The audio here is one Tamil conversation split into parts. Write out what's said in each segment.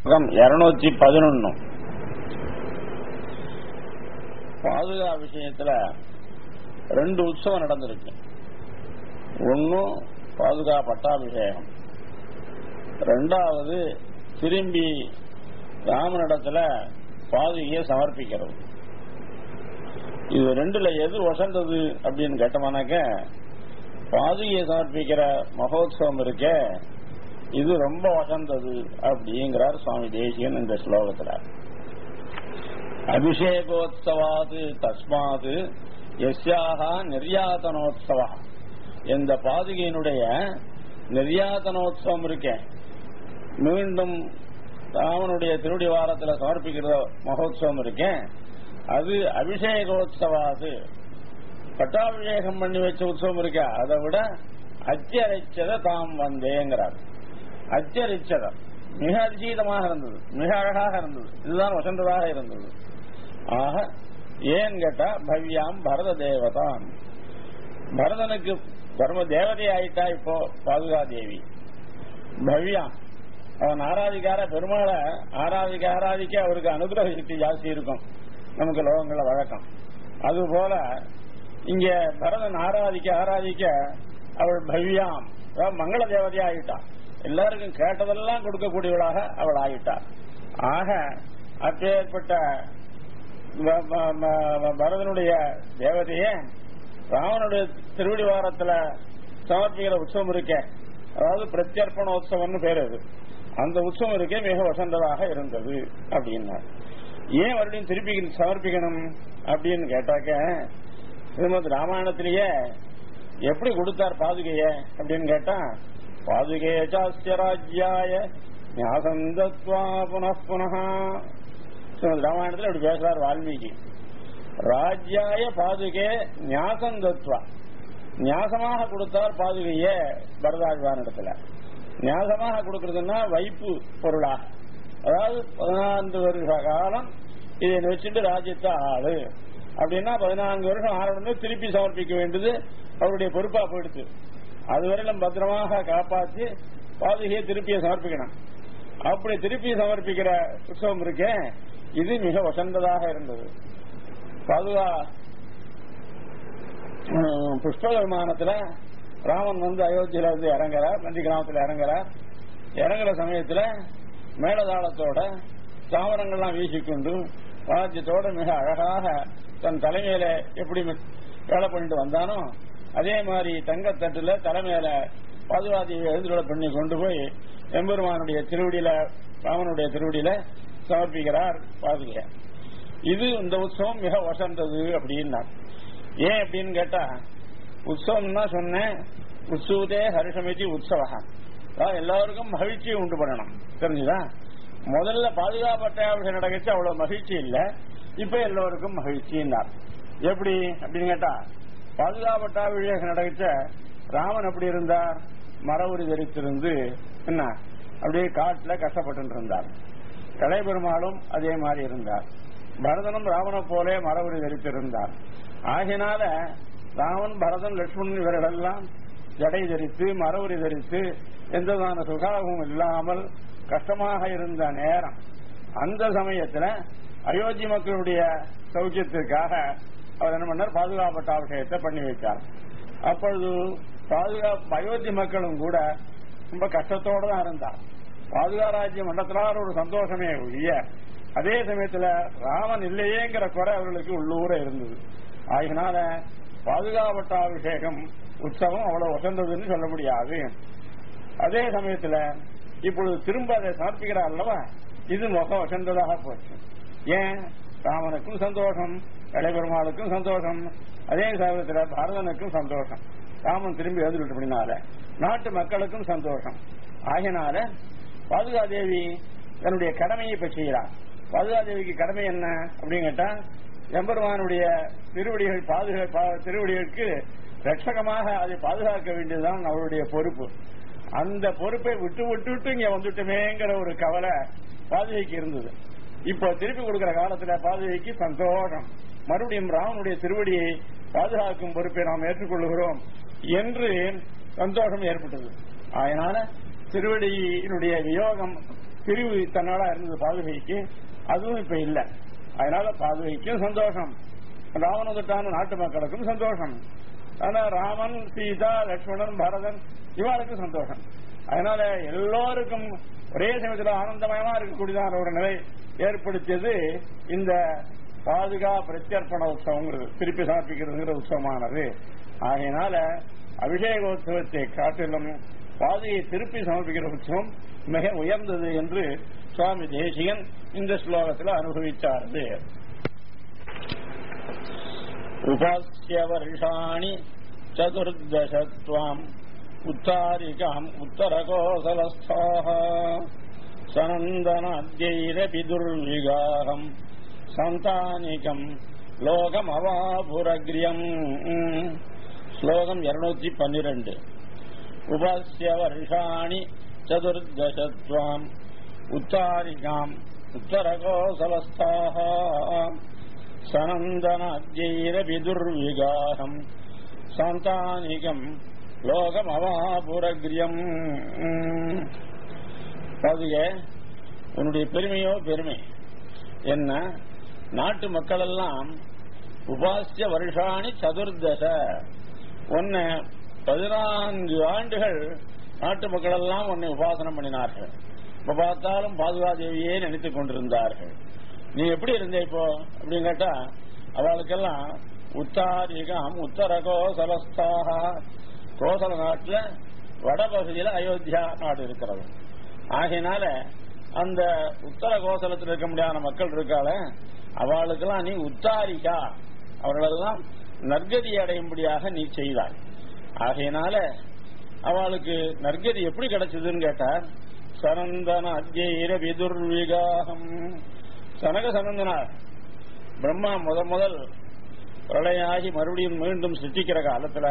இருநூத்தி பதினொன்னு பாதுகா விஷயத்துல ரெண்டு உற்சவம் நடந்திருக்கு ஒன்னும் பாதுகா பட்டாபிஷேகம் ரெண்டாவது திரும்பி ராமனிடத்துல பாதுகையை சமர்ப்பிக்கிறது இது ரெண்டுல எது வசந்தது அப்படின்னு கேட்டோம்னாக்க பாதுகையை சமர்ப்பிக்கிற மகோத்சவம் இருக்க இது ரொம்ப வசந்தது அப்படிங்கிறார் சுவாமி தேசியன் இந்த ஸ்லோகத்துல அபிஷேகோத்சவாது தஸ்மாது எஸ்யாக நிர்யாதனோத்சவா இந்த பாதுகையினுடைய நிர்யாதனோத்சவம் இருக்க மீண்டும் ராமனுடைய திருடி வாரத்தில் சமர்ப்பிக்கிற மகோத்சவம் இருக்கேன் அது அபிஷேகோத்சவாது பட்டாபிஷேகம் பண்ணி வச்ச உற்சவம் இருக்க அதை விட அச்சரிச்சத தாம் வந்தேங்கிறார் அச்சரிச்சதம் மிக அதிசீதமாக இருந்தது மிக அழகாக இருந்தது இதுதான் வசந்ததாக இருந்தது ஆக ஏன் கேட்டா பவ்யாம் பரத தேவதான் பரதனுக்கு தர்ம தேவதை ஆயிட்டா இப்போ பாதுகா தேவி பவ்யாம் அவன் ஆராதிக்கார பெருமாளை ஆராதிக்க ஆராதிக்க அவருக்கு அனுகிரக சக்தி ஜாஸ்தி இருக்கும் நமக்கு லோகங்கள வழக்கம் அதுபோல இங்க பரதன் ஆராதிக்க ஆராதிக்க அவள் பவ்யாம் மங்கள தேவதையா ஆயிட்டான் எல்லாருக்கும் கேட்டதெல்லாம் கொடுக்கக்கூடியவளாக அவள் ஆயிட்டாள் ஆக அப்பேற்பட்ட பரதனுடைய தேவதையே ராவனுடைய திருவடி வாரத்துல சமர்ப்பிக்கிற உற்சவம் இருக்க அதாவது பிரத்யர்ப்பண உற்சவம்னு பேர் அது அந்த உற்சவம் இருக்கே மிக வசந்ததாக இருந்தது அப்படின்னா ஏன் மறுபடியும் திருப்பி சமர்ப்பிக்கணும் அப்படின்னு கேட்டாக்க ஸ்ரீமத் ராமாயணத்திலேயே எப்படி கொடுத்தார் பாதுகைய அப்படின்னு கேட்டா பாதுகே சாஸ்திய ராஜ்யாய ஞாசந்தத்வா புனః புனः ஸ்ரீமத் ராமாயணத்தில் அப்படி பேசுறார் வால்மீகி ராஜ்யாய பாதுகே ஞாசந்தத்வா ஞாசமாக கொடுத்தார் பாதுகைய பரதாழ்வானிடத்துல ஞாசமாக கொடுக்கறதுன்னா வைப்பு பொருளாக அதாவது பதினான்கு வருஷ காலம் இதை வச்சுட்டு ராஜ்யத்தை ஆளு அப்படின்னா பதினான்கு வருஷம் ஆளணும்னு திருப்பி சமர்ப்பிக்க வேண்டியது அவருடைய பொறுப்பா போயிடுச்சு அதுவரையிலும் பத்திரமாக காப்பாற்றி பாதுகையை திருப்பியை சமர்ப்பிக்கணும் அப்படி திருப்பி சமர்ப்பிக்கிற உற்சவம் இருக்கே இது மிக வசந்ததாக இருந்தது பாதுகா புஷ்ப விமானத்துல ராமன் வந்து அயோத்தியில வந்து இறங்குறார் நந்தி கிராமத்துல இறங்குறார் இறங்குற சமயத்துல மேலதாளத்தோட தாவரங்கள்லாம் வீசிக்கொண்டு வாத்தியத்தோட மிக அழகாக தன் தலைமையில எப்படி வேலை பண்ணிட்டு வந்தானோ அதே மாதிரி தங்கத்தட்டுல தலைமையில பாதுகாதியை எழுந்துள்ள பண்ணி கொண்டு போய் எம்பெருமானுடைய திருவடியில ராமனுடைய திருவடியில சமர்ப்பிக்கிறார் பாதுகை இது இந்த உற்சவம் மிக வசந்தது அப்படின்னா ஏன் அப்படின்னு கேட்டா உற்சவம்னா சொன்னேன் உற்சவத்தே ஹரிஷமிதி உற்சவா எல்லாருக்கும் மகிழ்ச்சியை உண்டு பண்ணணும் தெரிஞ்சுதா முதல்ல பாதுகாப்பட்ட நடக்கச்சு அவ்வளவு மகிழ்ச்சி இல்ல இப்ப எல்லோருக்கும் மகிழ்ச்சின்னார் எப்படி அப்படின்னு கேட்டா பாதுகாப்பட்டா விவேகம் நடக்கச்ச ராமன் எப்படி இருந்தார் மரவுரி தரித்திருந்து என்ன அப்படியே காட்டுல கஷ்டப்பட்டு இருந்தார் கலை பெருமாளும் அதே மாதிரி இருந்தார் பரதனும் ராவனை போலே மரவுரி தரித்திருந்தார் ஆகினால ராமன் பரதன் லட்சுமணன் இவர்களெல்லாம் ஜடை தரித்து மரவுரி தரித்து எந்ததான சுகாகவும் இல்லாமல் கஷ்டமாக இருந்த நேரம் அந்த சமயத்துல அயோத்தி மக்களுடைய சௌக்கியத்திற்காக அவர் என்ன பண்ணார் பாதுகாப்பட்ட விஷயத்தை பண்ணி வைத்தார் அப்பொழுது பாதுகாப்பு அயோத்தி மக்களும் கூட ரொம்ப கஷ்டத்தோட தான் இருந்தார் பாதுகா ராஜ்யம் மண்டத்திலார் ஒரு சந்தோஷமே ஒழிய அதே சமயத்துல ராமன் இல்லையேங்கிற குறை அவர்களுக்கு உள்ளூர இருந்தது ஆகினால பாதுகாப்பட்டாபிஷேகம் உற்சவம் அவ்வளவு வசந்ததுன்னு சொல்ல முடியாது அதே சமயத்துல இப்பொழுது திரும்ப அதை சமர்ப்பிக்கிறார் அல்லவா இது முக வசந்ததாக போச்சு ஏன் ராமனுக்கும் சந்தோஷம் கலைபெருமாளுக்கும் சந்தோஷம் அதே சமயத்துல பாரதனுக்கும் சந்தோஷம் ராமன் திரும்பி எழுந்துட்டு அப்படின்னால நாட்டு மக்களுக்கும் சந்தோஷம் ஆகினால பாதுகாதேவி தன்னுடைய கடமையை இப்ப செய்கிறார் பாதுகாதேவிக்கு கடமை என்ன அப்படின்னு கேட்டா எம்பெருமானுடைய திருவடிகள் பாதுகா திருவடிகளுக்கு ரட்சகமாக அதை பாதுகாக்க வேண்டியதுதான் அவருடைய பொறுப்பு அந்த பொறுப்பை விட்டு விட்டுட்டு இங்க வந்துட்டுமேங்கிற ஒரு கவலை பாதுகைக்கு இருந்தது இப்போ திருப்பி கொடுக்கிற காலத்துல பாதுகைக்கு சந்தோஷம் மறுபடியும் ராமனுடைய திருவடியை பாதுகாக்கும் பொறுப்பை நாம் ஏற்றுக்கொள்கிறோம் என்று சந்தோஷம் ஏற்பட்டது அதனால திருவடியினுடைய வியோகம் பிரிவு தன்னாலா இருந்தது பாதுகைக்கு அதுவும் இப்ப இல்ல அதனால பாதுகைக்கும் சந்தோஷம் ராவணதுட்டான நாட்டு மக்களுக்கும் சந்தோஷம் ஆனா ராமன் சீதா லட்சுமணன் பரதன் இவாளுக்கும் சந்தோஷம் அதனால எல்லோருக்கும் ஒரே சமயத்தில் ஆனந்தமயமா இருக்கக்கூடியதான ஒரு நிலை ஏற்படுத்தியது இந்த பாதுகா பிரத்யர்ப்பண உற்சவங்கிறது திருப்பி சமர்ப்பிக்கிறதுங்கிற உற்சவமானது ஆகையினால அபிஷேகோத்சவத்தை காட்டிலும் பாதையை திருப்பி சமர்ப்பிக்கிற உற்சவம் மிக உயர்ந்தது என்று சுவாமி தேசிகன் இந்த ஸ்லோகத்தில் அனுபவித்தாரது உபாசிய வருஷாணி சதுர்தசத்வாம் உத்தாரிகாம் உத்தரகோசலஸ்தாக சனந்தனாத்யைரபி துர்விகாகம் சந்தானிகம் லோகம் அவாபுரகிரியம் ஸ்லோகம் இருநூத்தி பன்னிரண்டு உபாசிய வருஷாணி சதுர்தசத்வாம் உத்தாரிகாம் உத்தரகோசலஸ்தாக சனந்தனாத்யைரபி துர்விகாகம் சாந்தானிகம் லோகம் அவாபுரகிரியம் பாதுக உன்னுடைய பெருமையோ பெருமை என்ன நாட்டு மக்கள் எல்லாம் உபாசிய வருஷாணி சதுர்தச உன்னை பதினான்கு ஆண்டுகள் நாட்டு மக்கள் எல்லாம் உன்னை உபாசனம் பண்ணினார்கள் இப்ப பார்த்தாலும் பாதுகாதேவியே நினைத்துக் கொண்டிருந்தார்கள் நீ எப்படி இருந்த இப்போ அப்படின்னு கேட்டா அவளுக்கெல்லாம் உத்தாரிகம் உத்தர கோசலஸ்தாக கோசல நாட்டுல வடபகுதியில அயோத்தியா நாடு இருக்கிறது ஆகையினால அந்த உத்தர கோசலத்தில் இருக்க முடியாத மக்கள் இருக்காள அவளுக்கெல்லாம் நீ உத்தாரிகா அவர்களெல்லாம் நற்கதி அடையும்படியாக நீ செய்தாய் ஆகையினால அவளுக்கு நற்கதி எப்படி கிடைச்சதுன்னு கேட்டார் சனந்தன அத்தியர விதுர்விகாகம் சனக சனந்தனார் பிரம்மா முத முதல் பிரளயாகி மறுபடியும் மீண்டும் சிருஷ்டிக்கிற காலத்துல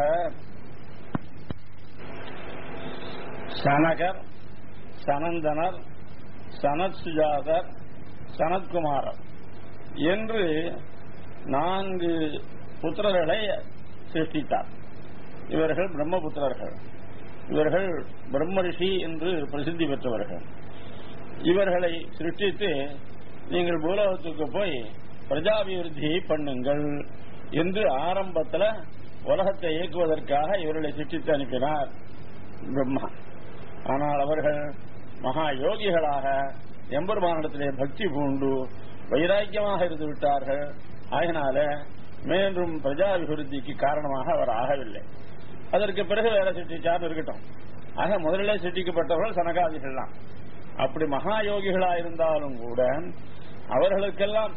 சனகர் சனந்தனர் சனத் சுஜாதர் சனத்குமாரர் என்று நான்கு புத்திரர்களை சிருஷ்டித்தார் இவர்கள் பிரம்மபுத்திரர்கள் இவர்கள் பிரம்ம ரிஷி என்று பிரசித்தி பெற்றவர்கள் இவர்களை சிருஷ்டித்து நீங்கள் பூலோகத்துக்கு போய் பிரஜாபிவிருத்தியை பண்ணுங்கள் என்று ஆரம்பத்தில் உலகத்தை இயக்குவதற்காக இவர்களை சிருஷ்டித்து அனுப்பினார் பிரம்மா ஆனால் அவர்கள் மகா யோகிகளாக எம்பெருமானிடத்திலே பக்தி பூண்டு வைராக்கியமாக இருந்து விட்டார்கள் ஆகினால மீண்டும் பிரஜாபிவிருத்திக்கு காரணமாக அவர் ஆகவில்லை அதற்கு பிறகு வேற சிருஷ்டிச்சார்னு இருக்கட்டும் ஆக முதலிலே சிருஷ்டிக்கப்பட்டவர்கள் சனகாதிகள் தான் அப்படி மகா யோகிகளா இருந்தாலும் கூட அவர்களுக்கெல்லாம்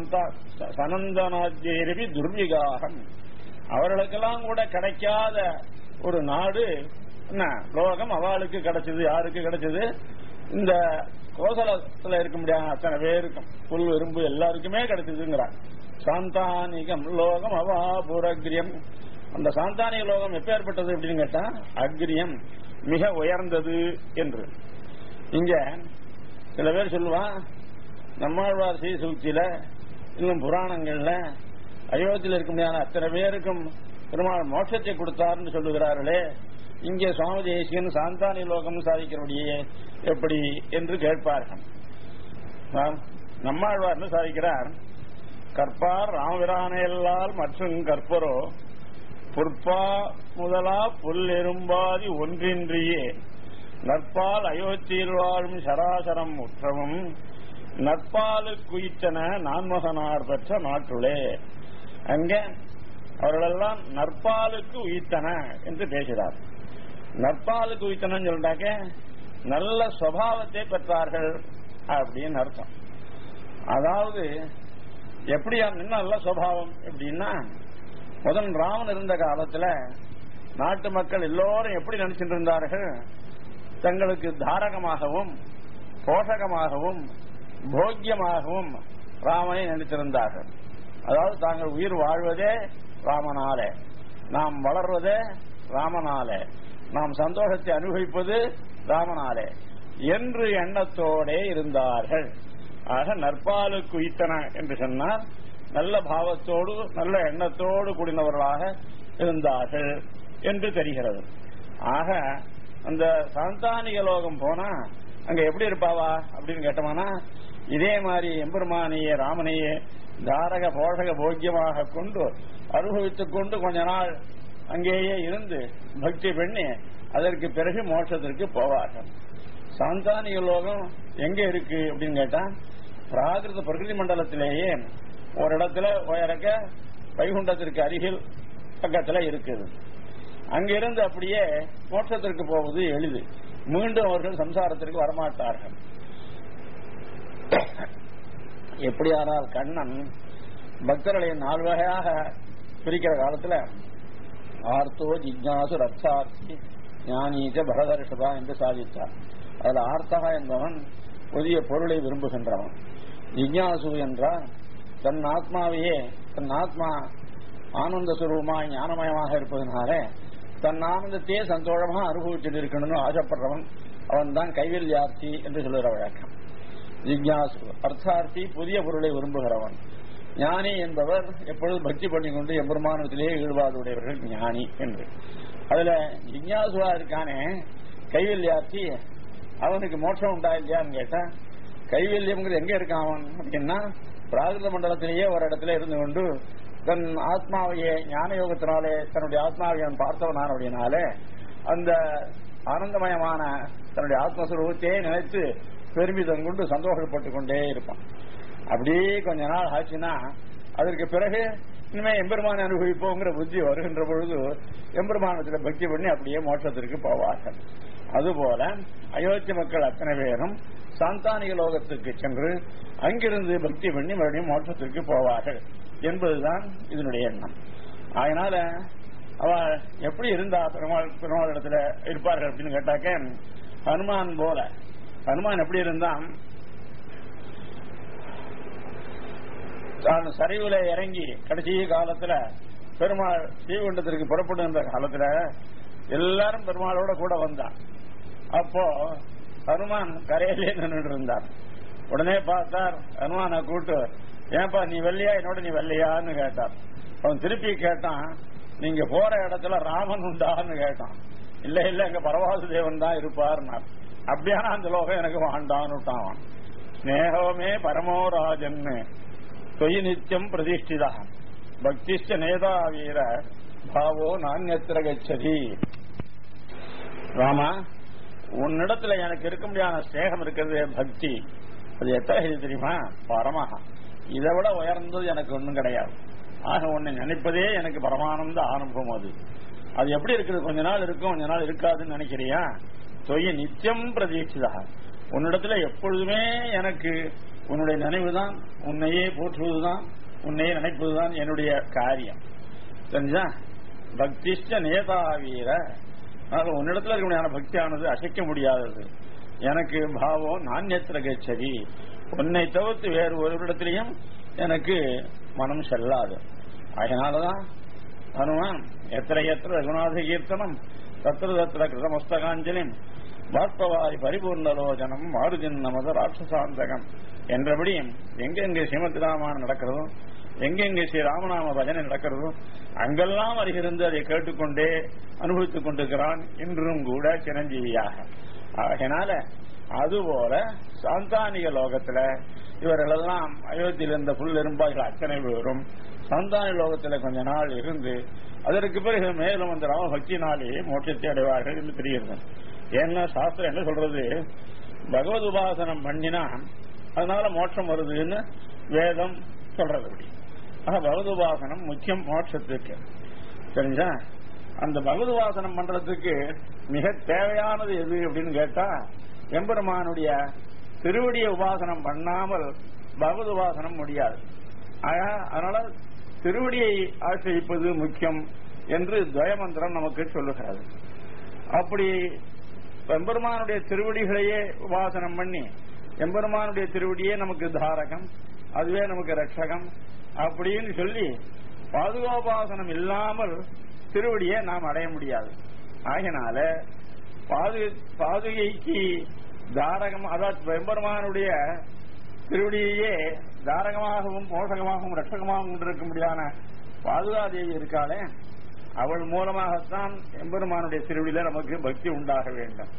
சனந்தனாஜேரவி துர்விகாகம் அவர்களுக்கெல்லாம் கூட கிடைக்காத ஒரு நாடு என்ன லோகம் அவளுக்கு கிடைச்சது யாருக்கு கிடைச்சது இந்த கோசலத்துல இருக்க முடியாத அத்தனை பேருக்கும் புல் எறும்பு எல்லாருக்குமே கிடைச்சதுங்கிறார் சாந்தானிகம் லோகம் அவாபுரகிரியம் அந்த சாந்தானிக லோகம் எப்பேற்பட்டது அப்படின்னு கேட்டா அக்ரியம் மிக உயர்ந்தது என்று இங்க சில பேர் சொல்லுவான் நம்மாழ்வார் ஸ்ரீ சூக்தியில இன்னும் புராணங்கள்ல அயோத்தியில் இருக்க முடியாத அத்தனை பேருக்கும் பெருமாள் மோட்சத்தை கொடுத்தார்னு சொல்லுகிறார்களே இங்கே சுவாமி தேசியன் சாந்தானி லோகம் சாதிக்கிறபடியே எப்படி என்று கேட்பார்கள் நம்மாழ்வார்னு சாதிக்கிறார் கற்பார் ராமபிரானையல்லால் மற்றும் கற்பரோ புற்பா முதலா புல் எறும்பாதி ஒன்றின்றியே நற்பால் அயோத்தியில் வாழும் சராசரம் உற்றமும் நற்பாலுக்குயித்தன நான்மகனார் பெற்ற நாட்டுளே அங்க அவர்களெல்லாம் நற்பாலுக்கு உயித்தன என்று பேசுகிறார் நற்பாலுக்கு உயித்தனன்னு சொல்லிட்டாக்க நல்ல சுவாவத்தை பெற்றார்கள் அப்படின்னு அர்த்தம் அதாவது எப்படி நல்ல சுவாவம் எப்படின்னா முதன் ராமன் இருந்த காலத்துல நாட்டு மக்கள் எல்லோரும் எப்படி நினைச்சிட்டு இருந்தார்கள் தங்களுக்கு தாரகமாகவும் போஷகமாகவும் போக்கியமாகவும் ராமனை நினைத்திருந்தார்கள் அதாவது தாங்கள் உயிர் வாழ்வதே ராமனாலே நாம் வளர்வதே ராமனாலே நாம் சந்தோஷத்தை அனுபவிப்பது ராமனாலே என்று எண்ணத்தோடே இருந்தார்கள் ஆக நற்பாலுக்கு உயித்தன என்று சொன்னால் நல்ல பாவத்தோடு நல்ல எண்ணத்தோடு கூடினவர்களாக இருந்தார்கள் என்று தெரிகிறது ஆக அந்த சாந்தானிக லோகம் போனா அங்க எப்படி இருப்பாவா அப்படின்னு கேட்டோம்னா இதே மாதிரி எம்பெருமானையே ராமனையே தாரக போஷக போக்கியமாக கொண்டு அனுபவித்துக் கொண்டு கொஞ்ச நாள் அங்கேயே இருந்து பக்தி பண்ணி அதற்கு பிறகு மோட்சத்திற்கு போவார்கள் சாந்தானிக லோகம் எங்க இருக்கு அப்படின்னு கேட்டா பிராகிருத பிரகிருதி மண்டலத்திலேயே ஒரு இடத்துல உயரக்க வைகுண்டத்திற்கு அருகில் பக்கத்துல இருக்குது அங்கிருந்து அப்படியே மோட்சத்திற்கு போவது எளிது மீண்டும் அவர்கள் சம்சாரத்திற்கு வரமாட்டார்கள் எப்படியானால் கண்ணன் பக்தர்களை நாலு வகையாக பிரிக்கிற காலத்துல ஆர்த்தோ ஜிக்னாசு ரத்தார்த்தி ஞானீச்ச பரதர்ஷபா என்று சாதித்தார் அதுல ஆர்த்தகா என்பவன் புதிய பொருளை விரும்புகின்றவன் ஜிக்னாசு என்றால் தன் ஆத்மாவையே தன் ஆத்மா ஆனந்த சுரூபமாய் ஞானமயமாக இருப்பதனால தன் ஆனந்தத்தையே சந்தோஷமாக அனுபவிச்சுட்டு இருக்கணும்னு ஆசைப்படுறவன் அவன் தான் கைவல்யார்த்தி என்று சொல்லுகிற வழக்கம் ஜிக்யாசு அர்த்தார்த்தி புதிய பொருளை விரும்புகிறவன் ஞானி என்பவர் எப்பொழுதும் பக்தி பண்ணிக்கொண்டு எம்பெருமானத்திலேயே ஈடுபாடு உடையவர்கள் ஞானி என்று அதுல ஜிக்யாசுவா இருக்கானே கைவல்யார்த்தி அவனுக்கு மோட்சம் உண்டா இல்லையான்னு கேட்டா கைவல்யம்ங்கிறது எங்க இருக்கான் அவன் அப்படின்னா பிராகிருத மண்டலத்திலேயே ஒரு இடத்துல இருந்து கொண்டு தன் ஆத்மாவையே ஞான யோகத்தினாலே தன்னுடைய ஆத்மாவை அவன் பார்த்தவனானபடினாலே அந்த ஆனந்தமயமான தன்னுடைய ஆத்மஸ்வரூபத்தையே நினைத்து பெருமிதம் கொண்டு சந்தோஷப்பட்டு கொண்டே இருப்பான் அப்படியே கொஞ்ச நாள் ஆச்சுன்னா அதற்கு பிறகு இனிமே எம்பெருமானை அனுபவிப்போங்கிற புத்தி வருகின்ற பொழுது எம்பெருமானத்துல பக்தி பண்ணி அப்படியே மோட்சத்திற்கு போவார்கள் அதுபோல அயோத்திய மக்கள் அத்தனை பேரும் சாந்தானிக லோகத்துக்கு சென்று அங்கிருந்து பக்தி பண்ணி மறுபடியும் மோட்சத்திற்கு போவார்கள் என்பதுதான் இதனுடைய எண்ணம் அதனால அவ எப்படி இருந்தா பெருமாள் பெருமாள் இடத்துல இருப்பார்கள் அப்படின்னு கேட்டாக்க ஹனுமான் போல ஹனுமான் எப்படி இருந்தான் தான் சரிவுல இறங்கி கடைசி காலத்துல பெருமாள் ஸ்ரீகுண்டத்திற்கு புறப்படுகின்ற காலத்துல எல்லாரும் பெருமாளோட கூட வந்தான் அப்போ ஹனுமான் கரையிலே நின்றுட்டு இருந்தார் உடனே பார்த்தார் ஹனுமான கூட்டு ஏன்பா நீ வெள்ளையா என்னோட நீ வெள்ளையான்னு கேட்டார் அவன் திருப்பி கேட்டான் நீங்க போற இடத்துல ராமன் உண்டான்னு கேட்டான் இல்ல இல்ல எங்க பரவாசு தேவன் தான் இருப்பார்னார் அப்படியான அந்த லோகம் எனக்கு வாண்டான்னு விட்டான் ஸ்னேகமே பரமோராஜன்னு தொய் நித்தியம் பிரதிஷ்டிதா பக்திஷ்ட நேதா வீர பாவோ நான்யத்திர கச்சதி ராமா உன்னிடத்துல எனக்கு இருக்க முடியாத ஸ்நேகம் இருக்கிறது பக்தி அது எத்தனை தெரியுமா பரமஹா இதை விட உயர்ந்தது எனக்கு ஒன்றும் கிடையாது ஆக உன்னை நினைப்பதே எனக்கு பரமானந்த ஆரம்பம் அது அது எப்படி இருக்குது கொஞ்ச நாள் இருக்கும் கொஞ்ச நாள் இருக்காதுன்னு நினைக்கிறியா தொய்ய நித்தியம் பிரதீட்சிதா உன்னிடத்துல எப்பொழுதுமே எனக்கு உன்னுடைய நினைவுதான் உன்னையே போற்றுவதுதான் உன்னையே நினைப்பதுதான் என்னுடைய காரியம் தெரிஞ்சா பக்திஷ்ட நேதாவீர ஆக உன்னிடத்துல இருக்க பக்தியானது அசைக்க முடியாதது எனக்கு பாவம் நாண்யத்திர கச்சதி உன்னை தவிர்த்து வேறு ஒரு இடத்திலையும் எனக்கு மனம் செல்லாது அதனாலதான் ஹனுமான் எத்திர எத்திர ரகுநாத கீர்த்தனம் தத்திர தத்திர கிருதமஸ்தகாஞ்சலிம் வார்த்தவாரி பரிபூர்ணலோஜனம் மாருஜன் நமது ராட்சசாந்தகம் என்றபடி எங்கெங்கே ஸ்ரீமத் ராமாயணம் நடக்கிறதோ எங்கெங்கே ஸ்ரீ ராமநாம பஜனை நடக்கிறதோ அங்கெல்லாம் வருகிறது அதை கேட்டுக்கொண்டே அனுபவித்துக் கொண்டிருக்கிறான் இன்றும் கூட சிரஞ்சீவியாக அதனால அதுபோல சாந்தானிக லோகத்துல இவர்களெல்லாம் அயோத்தியில் இருந்த புல் எறும்பாய்கள் அத்தனை பேரும் சாந்தானி லோகத்துல கொஞ்ச நாள் இருந்து அதற்கு பிறகு மேலும் அந்த ராம பக்தினாலே மோட்சத்தை அடைவார்கள் என்று தெரிகிறது ஏன்னா சாஸ்திரம் என்ன சொல்றது பகவத் உபாசனம் பண்ணினா அதனால மோட்சம் வருதுன்னு வேதம் சொல்றது அப்படி ஆக பகவத் உபாசனம் முக்கியம் மோட்சத்துக்கு தெரிஞ்சா அந்த பகவத் உபாசனம் பண்றதுக்கு மிக தேவையானது எது அப்படின்னு கேட்டா எம்பெருமானுடைய திருவடிய உபாசனம் பண்ணாமல் பகவத் உபாசனம் முடியாது அதனால திருவடியை ஆசிரிப்பது முக்கியம் என்று துவயமந்திரம் நமக்கு சொல்லுகிறது அப்படி எம்பெருமானுடைய திருவடிகளையே உபாசனம் பண்ணி எம்பெருமானுடைய திருவடியே நமக்கு தாரகம் அதுவே நமக்கு ரட்சகம் அப்படின்னு சொல்லி பாதுகாபாசனம் இல்லாமல் திருவடியை நாம் அடைய முடியாது ஆகினால பாது பாதுகைக்கு தாரகம் அதாவது எம்பெருமானுடைய திருவடியையே தாரகமாகவும் மோசகமாகவும் ரட்சகமாகவும் கொண்டிருக்க முடியாத பாதுகாதேவி இருக்காளே அவள் மூலமாகத்தான் எம்பெருமானுடைய திருவிழில நமக்கு பக்தி உண்டாக வேண்டும்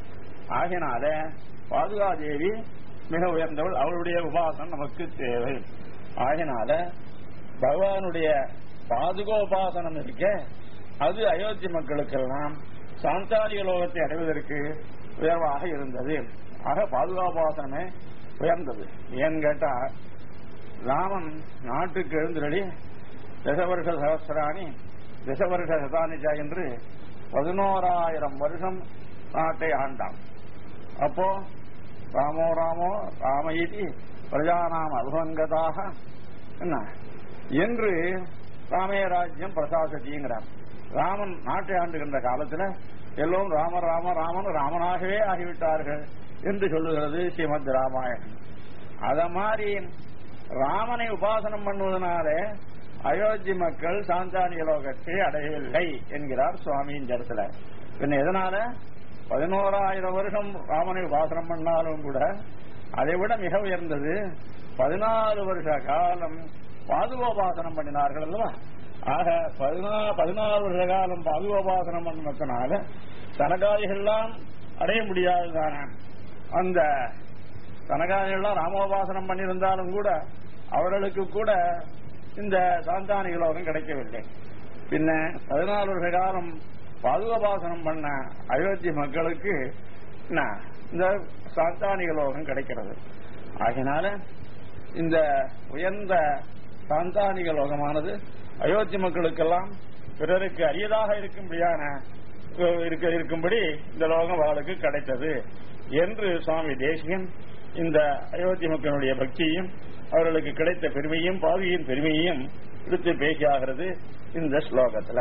ஆகினால பாதுகாதேவி மிக உயர்ந்தவள் அவளுடைய உபாசனம் நமக்கு தேவை ஆகினால பகவானுடைய பாதுகோபாசனம் இருக்க அது அயோத்தி மக்களுக்கெல்லாம் சாந்தாரிய லோகத்தை அடைவதற்கு உயர்வாக இருந்தது ஆக பாதுகாபாசனமே உயர்ந்தது ஏன்னு கேட்டா ராமன் நாட்டுக்கு எழுந்தருளி தசவருஷ சகசிராணி தசவருஷ சதானிஜா என்று பதினோராயிரம் வருஷம் நாட்டை ஆண்டான் அப்போ ராமோ ராமோ ராம இதி பிரஜானாம் அபுவங்கதாக என்ன என்று ராமே ராஜ்யம் பிரசாசதிங்கிறார் ராமன் நாட்டை ஆண்டுகின்ற காலத்துல எல்லோரும் ராம ராம ராமன் ராமனாகவே ஆகிவிட்டார்கள் என்று சொல்லுகிறது ஸ்ரீமத் ராமாயணம் அத மாதிரி ராமனை உபாசனம் பண்ணுவதனாலே அயோத்தி மக்கள் சாந்தானிய லோகத்தை அடையவில்லை என்கிறார் சுவாமி இந்த இடத்துல பின்ன எதனால பதினோராயிரம் வருஷம் ராமனை உபாசனம் பண்ணாலும் கூட அதை விட மிக உயர்ந்தது பதினாலு வருஷ காலம் பாதுகோபாசனம் பண்ணினார்கள் அல்லவா ஆக பதினா பதினாறு வருஷ காலம் பாதுகோபாசனம் பண்ணதுனால சனகாதிகள்லாம் அடைய முடியாதுதானே அந்த சனகாதிகள்லாம் ராமோபாசனம் பண்ணியிருந்தாலும் கூட அவர்களுக்கு கூட இந்த சாந்தானிக லோகம் கிடைக்கவில்லை பின்ன பதினாலு வருஷ காலம் பாதுகோபாசனம் பண்ண அயோத்தி மக்களுக்கு என்ன, இந்த சாந்தானிக லோகம் கிடைக்கிறது ஆகினால இந்த உயர்ந்த சாந்தானிக லோகமானது அயோத்தி மக்களுக்கெல்லாம் பிறருக்கு அரியதாக இருக்கும்படியான இருக்க இருக்கும்படி இந்த லோகம் அவளுக்கு கிடைத்தது என்று சுவாமி தேசிகன் இந்த அயோத்தி மக்களுடைய பக்தியையும் அவர்களுக்கு கிடைத்த பெருமையும் பாவியின் பெருமையையும் எடுத்து பேசியாகிறது இந்த ஸ்லோகத்துல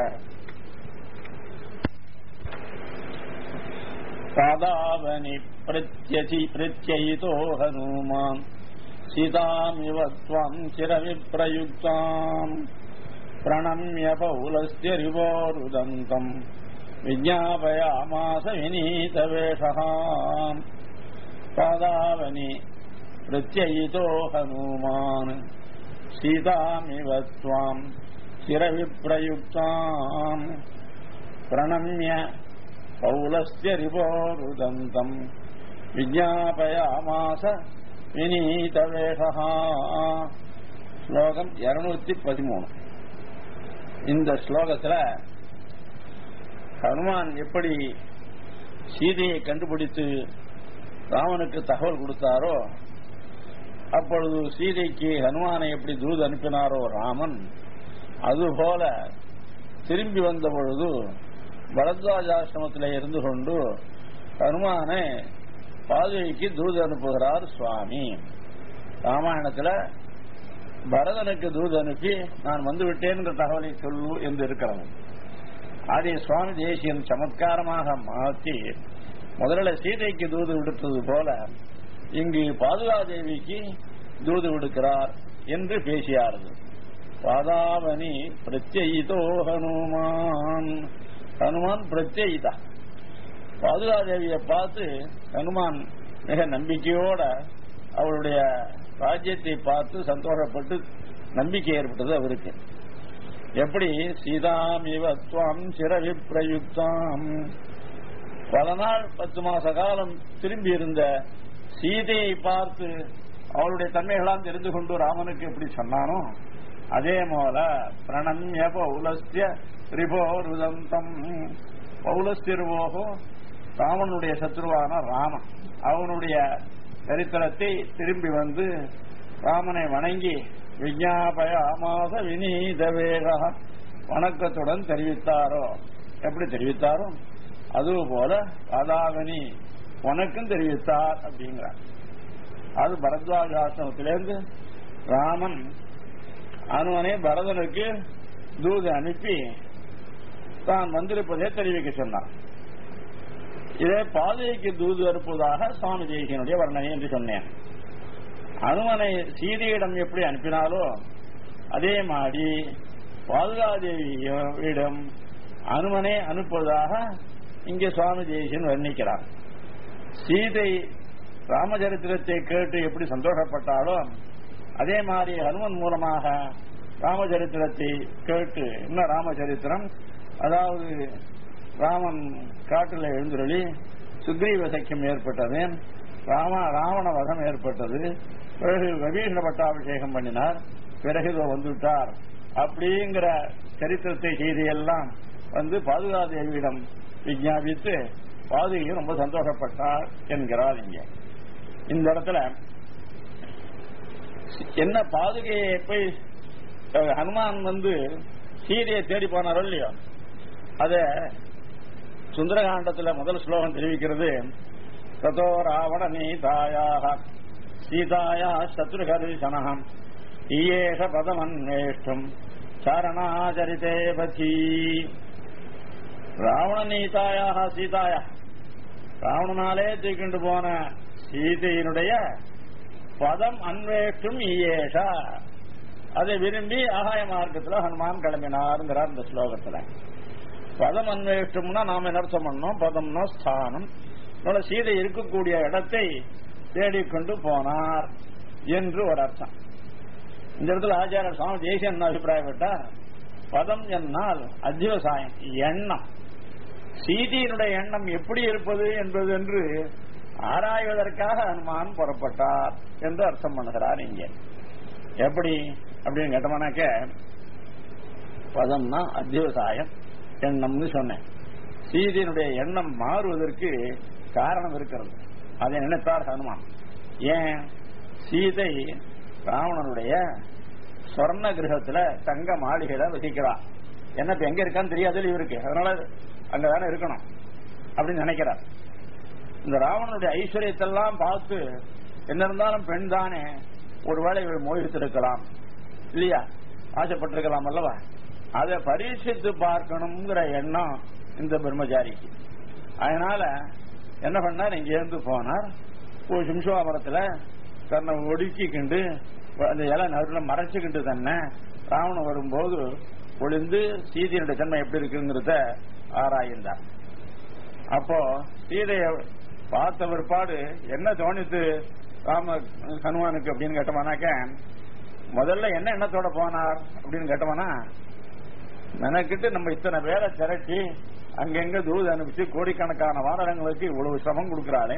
சாதாவனி பிரத்யசி பிரத்யயிதோ ஹனுமான் சீதாமிவ त्वम् चिरविप्रयुक्ताम् प्रणम्य पौलस्य रिवोरुदन्तम् विज्ञापयामास विनीतवेषः पादावनि प्रत्ययितो हनूमान् सीतामिव त्वाम् चिरविप्रयुक्ताम् प्रणम्य पौलस्य रिवोरुदन्तम् விஜாபயாமாச வினீதவேஷா ஸ்லோகம் இருநூத்தி பதிமூணு இந்த ஸ்லோகத்துல ஹனுமான் எப்படி சீதையை கண்டுபிடித்து ராமனுக்கு தகவல் கொடுத்தாரோ அப்பொழுது சீதைக்கு ஹனுமானை எப்படி தூது அனுப்பினாரோ ராமன் அதுபோல திரும்பி வந்த பொழுது பரத்வாஜாசிரமத்திலே இருந்து கொண்டு ஹனுமானை பாதுகைக்கு தூது அனுப்புகிறார் சுவாமி ராமாயணத்துல பரதனுக்கு தூது அனுப்பி நான் வந்து விட்டேன் என்ற தகவலை சொல்லு என்று இருக்கிறது அதை சுவாமி தேசியன் சமத்காரமாக மாற்றி முதல்ல சீதைக்கு தூது விடுத்தது போல இங்கு பாதுகாதேவிக்கு தூது விடுக்கிறார் என்று பேசியார்கள் பாதாவனி பிரத்யயிதோ ஹனுமான் ஹனுமான் பிரத்யயிதா பாதுகாதேவியை பார்த்து ஹனுமான் மிக நம்பிக்கையோட அவருடைய ராஜ்யத்தை பார்த்து சந்தோஷப்பட்டு நம்பிக்கை ஏற்பட்டது அவருக்கு எப்படி சீதாமிவ துவாம் சிரவிப்ரயுக்தாம் பல நாள் பத்து மாச காலம் திரும்பி இருந்த சீதையை பார்த்து அவளுடைய தன்மைகளாம் தெரிந்து கொண்டு ராமனுக்கு எப்படி சொன்னானோ அதே போல பிரணம்ய பௌலஸ்ய ரிபோருதந்தம் பௌலஸ்திருவோகோ ராமனுடைய சத்ருவான ராமன் அவனுடைய சரித்திரத்தை திரும்பி வந்து ராமனை வணங்கி விஜாபய அமாச வினீத வேகா வணக்கத்துடன் தெரிவித்தாரோ எப்படி தெரிவித்தாரோ அதுபோல அதாவனி உனக்கும் தெரிவித்தார் அப்படிங்கிறார் அது பரத்வாஜாசிரமத்திலிருந்து ராமன் அனுவனை பரதனுக்கு தூது அனுப்பி தான் வந்திருப்பதை தெரிவிக்க சொன்னான் இதே பாதைக்கு தூது அனுப்புவதாக சுவாமி தேசியனுடைய வர்ணனை என்று சொன்னேன் அனுமனை சீதையிடம் எப்படி அனுப்பினாலோ அதே மாதிரி பாதுகாதேவியிடம் அனுமனை அனுப்புவதாக இங்கே சுவாமி தேசியன் வர்ணிக்கிறார் சீதை ராமச்சரித்திரத்தை கேட்டு எப்படி சந்தோஷப்பட்டாலோ அதே மாதிரி ஹனுமன் மூலமாக ராமச்சரித்திரத்தை கேட்டு என்ன ராமச்சரித்திரம் அதாவது ராமன் காட்டில் எழுந்துருளி சுக்ரீவ சக்கியம் ஏற்பட்டது ராம ராவண வதம் ஏற்பட்டது பிறகு விபீஷண பட்டாபிஷேகம் பண்ணினார் பிறகு இதோ வந்துவிட்டார் அப்படிங்கிற சரித்திரத்தை செய்தியெல்லாம் வந்து பாதுகாதேவியிடம் விஞ்ஞாபித்து பாதுகையும் ரொம்ப சந்தோஷப்பட்டார் என்கிறார் இங்க இந்த இடத்துல என்ன பாதுகையை போய் அஹ், ஹனுமான் வந்து சீதையை தேடி போனாரோ இல்லையோ அத சுந்தரகாண்டத்துல முதல் ஸ்லோகம் தெரிவிக்கிறது ததோ ராவண நீதாயாக சீதாயா சத்ருகர்ஷனம் ஈயேஷ பதமன்வேஷ்டும் சாரணாச்சரித்தே பதி ராவண நீதாயாக சீதாயா ராவணனாலே தூக்கிண்டு போன சீதையினுடைய பதம் அன்வேஷும் ஈயேஷா அதை விரும்பி ஆகாய மார்க்கத்துல ஹனுமான் கிளம்பினாருங்கிறார் இந்த ஸ்லோகத்துல பதம் அன்வேஷம்னா நாம என்ன அர்த்தம் பண்ணோம் பதம்னா ஸ்தானம் அதனால சீதை இருக்கக்கூடிய இடத்தை தேடிக்கொண்டு போனார் என்று ஒரு அர்த்தம் இந்த இடத்துல ஆச்சாரியர் சுவாமி தேசியம் என்ன அபிப்பிராயப்பட்டார் பதம் என்னால் அத்தியவசாயம் எண்ணம் சீதையினுடைய எண்ணம் எப்படி இருப்பது என்பது என்று ஆராய்வதற்காக ஹனுமான் புறப்பட்டார் என்று அர்த்தம் பண்ணுகிறார் இங்கே எப்படி அப்படின்னு கேட்டோம்னாக்க பதம்னா அத்தியவசாயம் எண்ணம்னு சொன்னேன் சீதையினுடைய எண்ணம் மாறுவதற்கு காரணம் இருக்கிறது அதை நினைத்தார் ஹனுமான் ஏன் சீதை ராவணனுடைய சொர்ண கிரகத்துல தங்க மாளிகையில வசிக்கிறார் என்ன இப்ப எங்க இருக்கான்னு தெரியாது இவருக்கு அதனால அங்கதானே இருக்கணும் அப்படின்னு நினைக்கிறார் இந்த ராவணனுடைய ஐஸ்வர்யத்தெல்லாம் பார்த்து என்ன இருந்தாலும் பெண் தானே ஒருவேளை இவள் மோகித்திருக்கலாம் இல்லையா ஆசைப்பட்டிருக்கலாம் அல்லவா அதை பரீட்சித்து பார்க்கணுங்கிற எண்ணம் இந்த பிரம்மச்சாரிக்கு அதனால என்ன பண்ணார் இங்க இருந்து போனார் ஒரு சிம்சுவாபுரத்துல தன்னை ஒடுக்கிக்கிண்டு அந்த இலை நடுவில் மறைச்சுக்கிண்டு தன்னை ராவணன் வரும்போது ஒளிந்து சீதையினுடைய தன்மை எப்படி இருக்குங்கிறத ஆராய்ந்தார் அப்போ சீதையை பார்த்த பிற்பாடு என்ன தோணித்து ராம ஹனுமானுக்கு அப்படின்னு கேட்டோம்னாக்க முதல்ல என்ன எண்ணத்தோட போனார் அப்படின்னு கேட்டோம்னா மெனக்கிட்டு நம்ம இத்தனை பேரை திரட்டி அங்கங்க தூது அனுப்பிச்சு கோடிக்கணக்கான வானரங்களுக்கு இவ்வளவு சிரமம் கொடுக்கிறாளே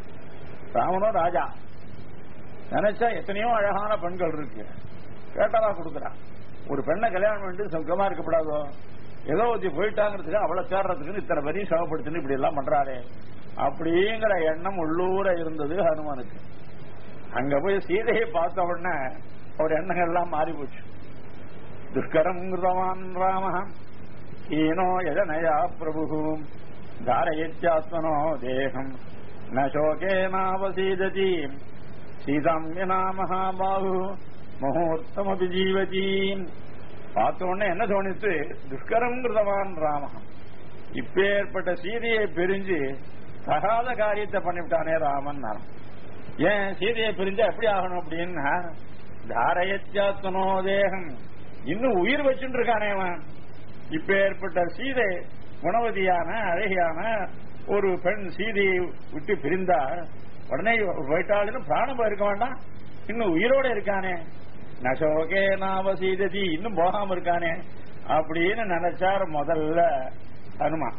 ராவனோ ராஜா நினைச்சா எத்தனையோ அழகான பெண்கள் இருக்கு கேட்டதா கொடுக்குறான் ஒரு பெண்ணை கல்யாணம் பண்ணிட்டு சுகமா இருக்கப்படாதோ ஏதோ ஒருத்தி போயிட்டாங்கிறதுக்கு அவளை சேர்றதுக்குன்னு இத்தனை பேரையும் சிரமப்படுத்தின்னு இப்படி எல்லாம் பண்றாரே அப்படிங்கிற எண்ணம் உள்ளூர இருந்தது ஹனுமானுக்கு அங்க போய் சீதையை பார்த்த உடனே அவர் எண்ணங்கள் எல்லாம் மாறி போச்சு துஷ்கரம் கிருதவான் ராம ஈனோ யஜனயா பிரபு தாரயித்யாத்மனோ தேகம் ந சோகேனாவசீததி சீதாம் வினா மகாபாகு முகூர்த்தமபி ஜீவதி பார்த்த உடனே என்ன தோணித்து துஷ்கரம் கிருதவான் ராம இப்பேற்பட்ட சீதையை பிரிஞ்சு தகாத காரியத்தை பண்ணிவிட்டானே ராமன் ஏன் சீதையை பிரிஞ்சா எப்படி ஆகணும் அப்படின்னா தாரயத்தியாத்மனோ தேகம் இன்னும் உயிர் வச்சுட்டு இருக்கானே அவன் இப்ப ஏற்பட்ட சீதை குணவதியான அழகியான ஒரு பெண் சீதையை விட்டு பிரிந்தா உடனே போயிட்டாலும் பிராணம் இருக்க வேண்டாம் இன்னும் உயிரோட இருக்கானே நசோகே நாவ சீததி இன்னும் போகாம இருக்கானே அப்படின்னு நினைச்சார் முதல்ல ஹனுமான்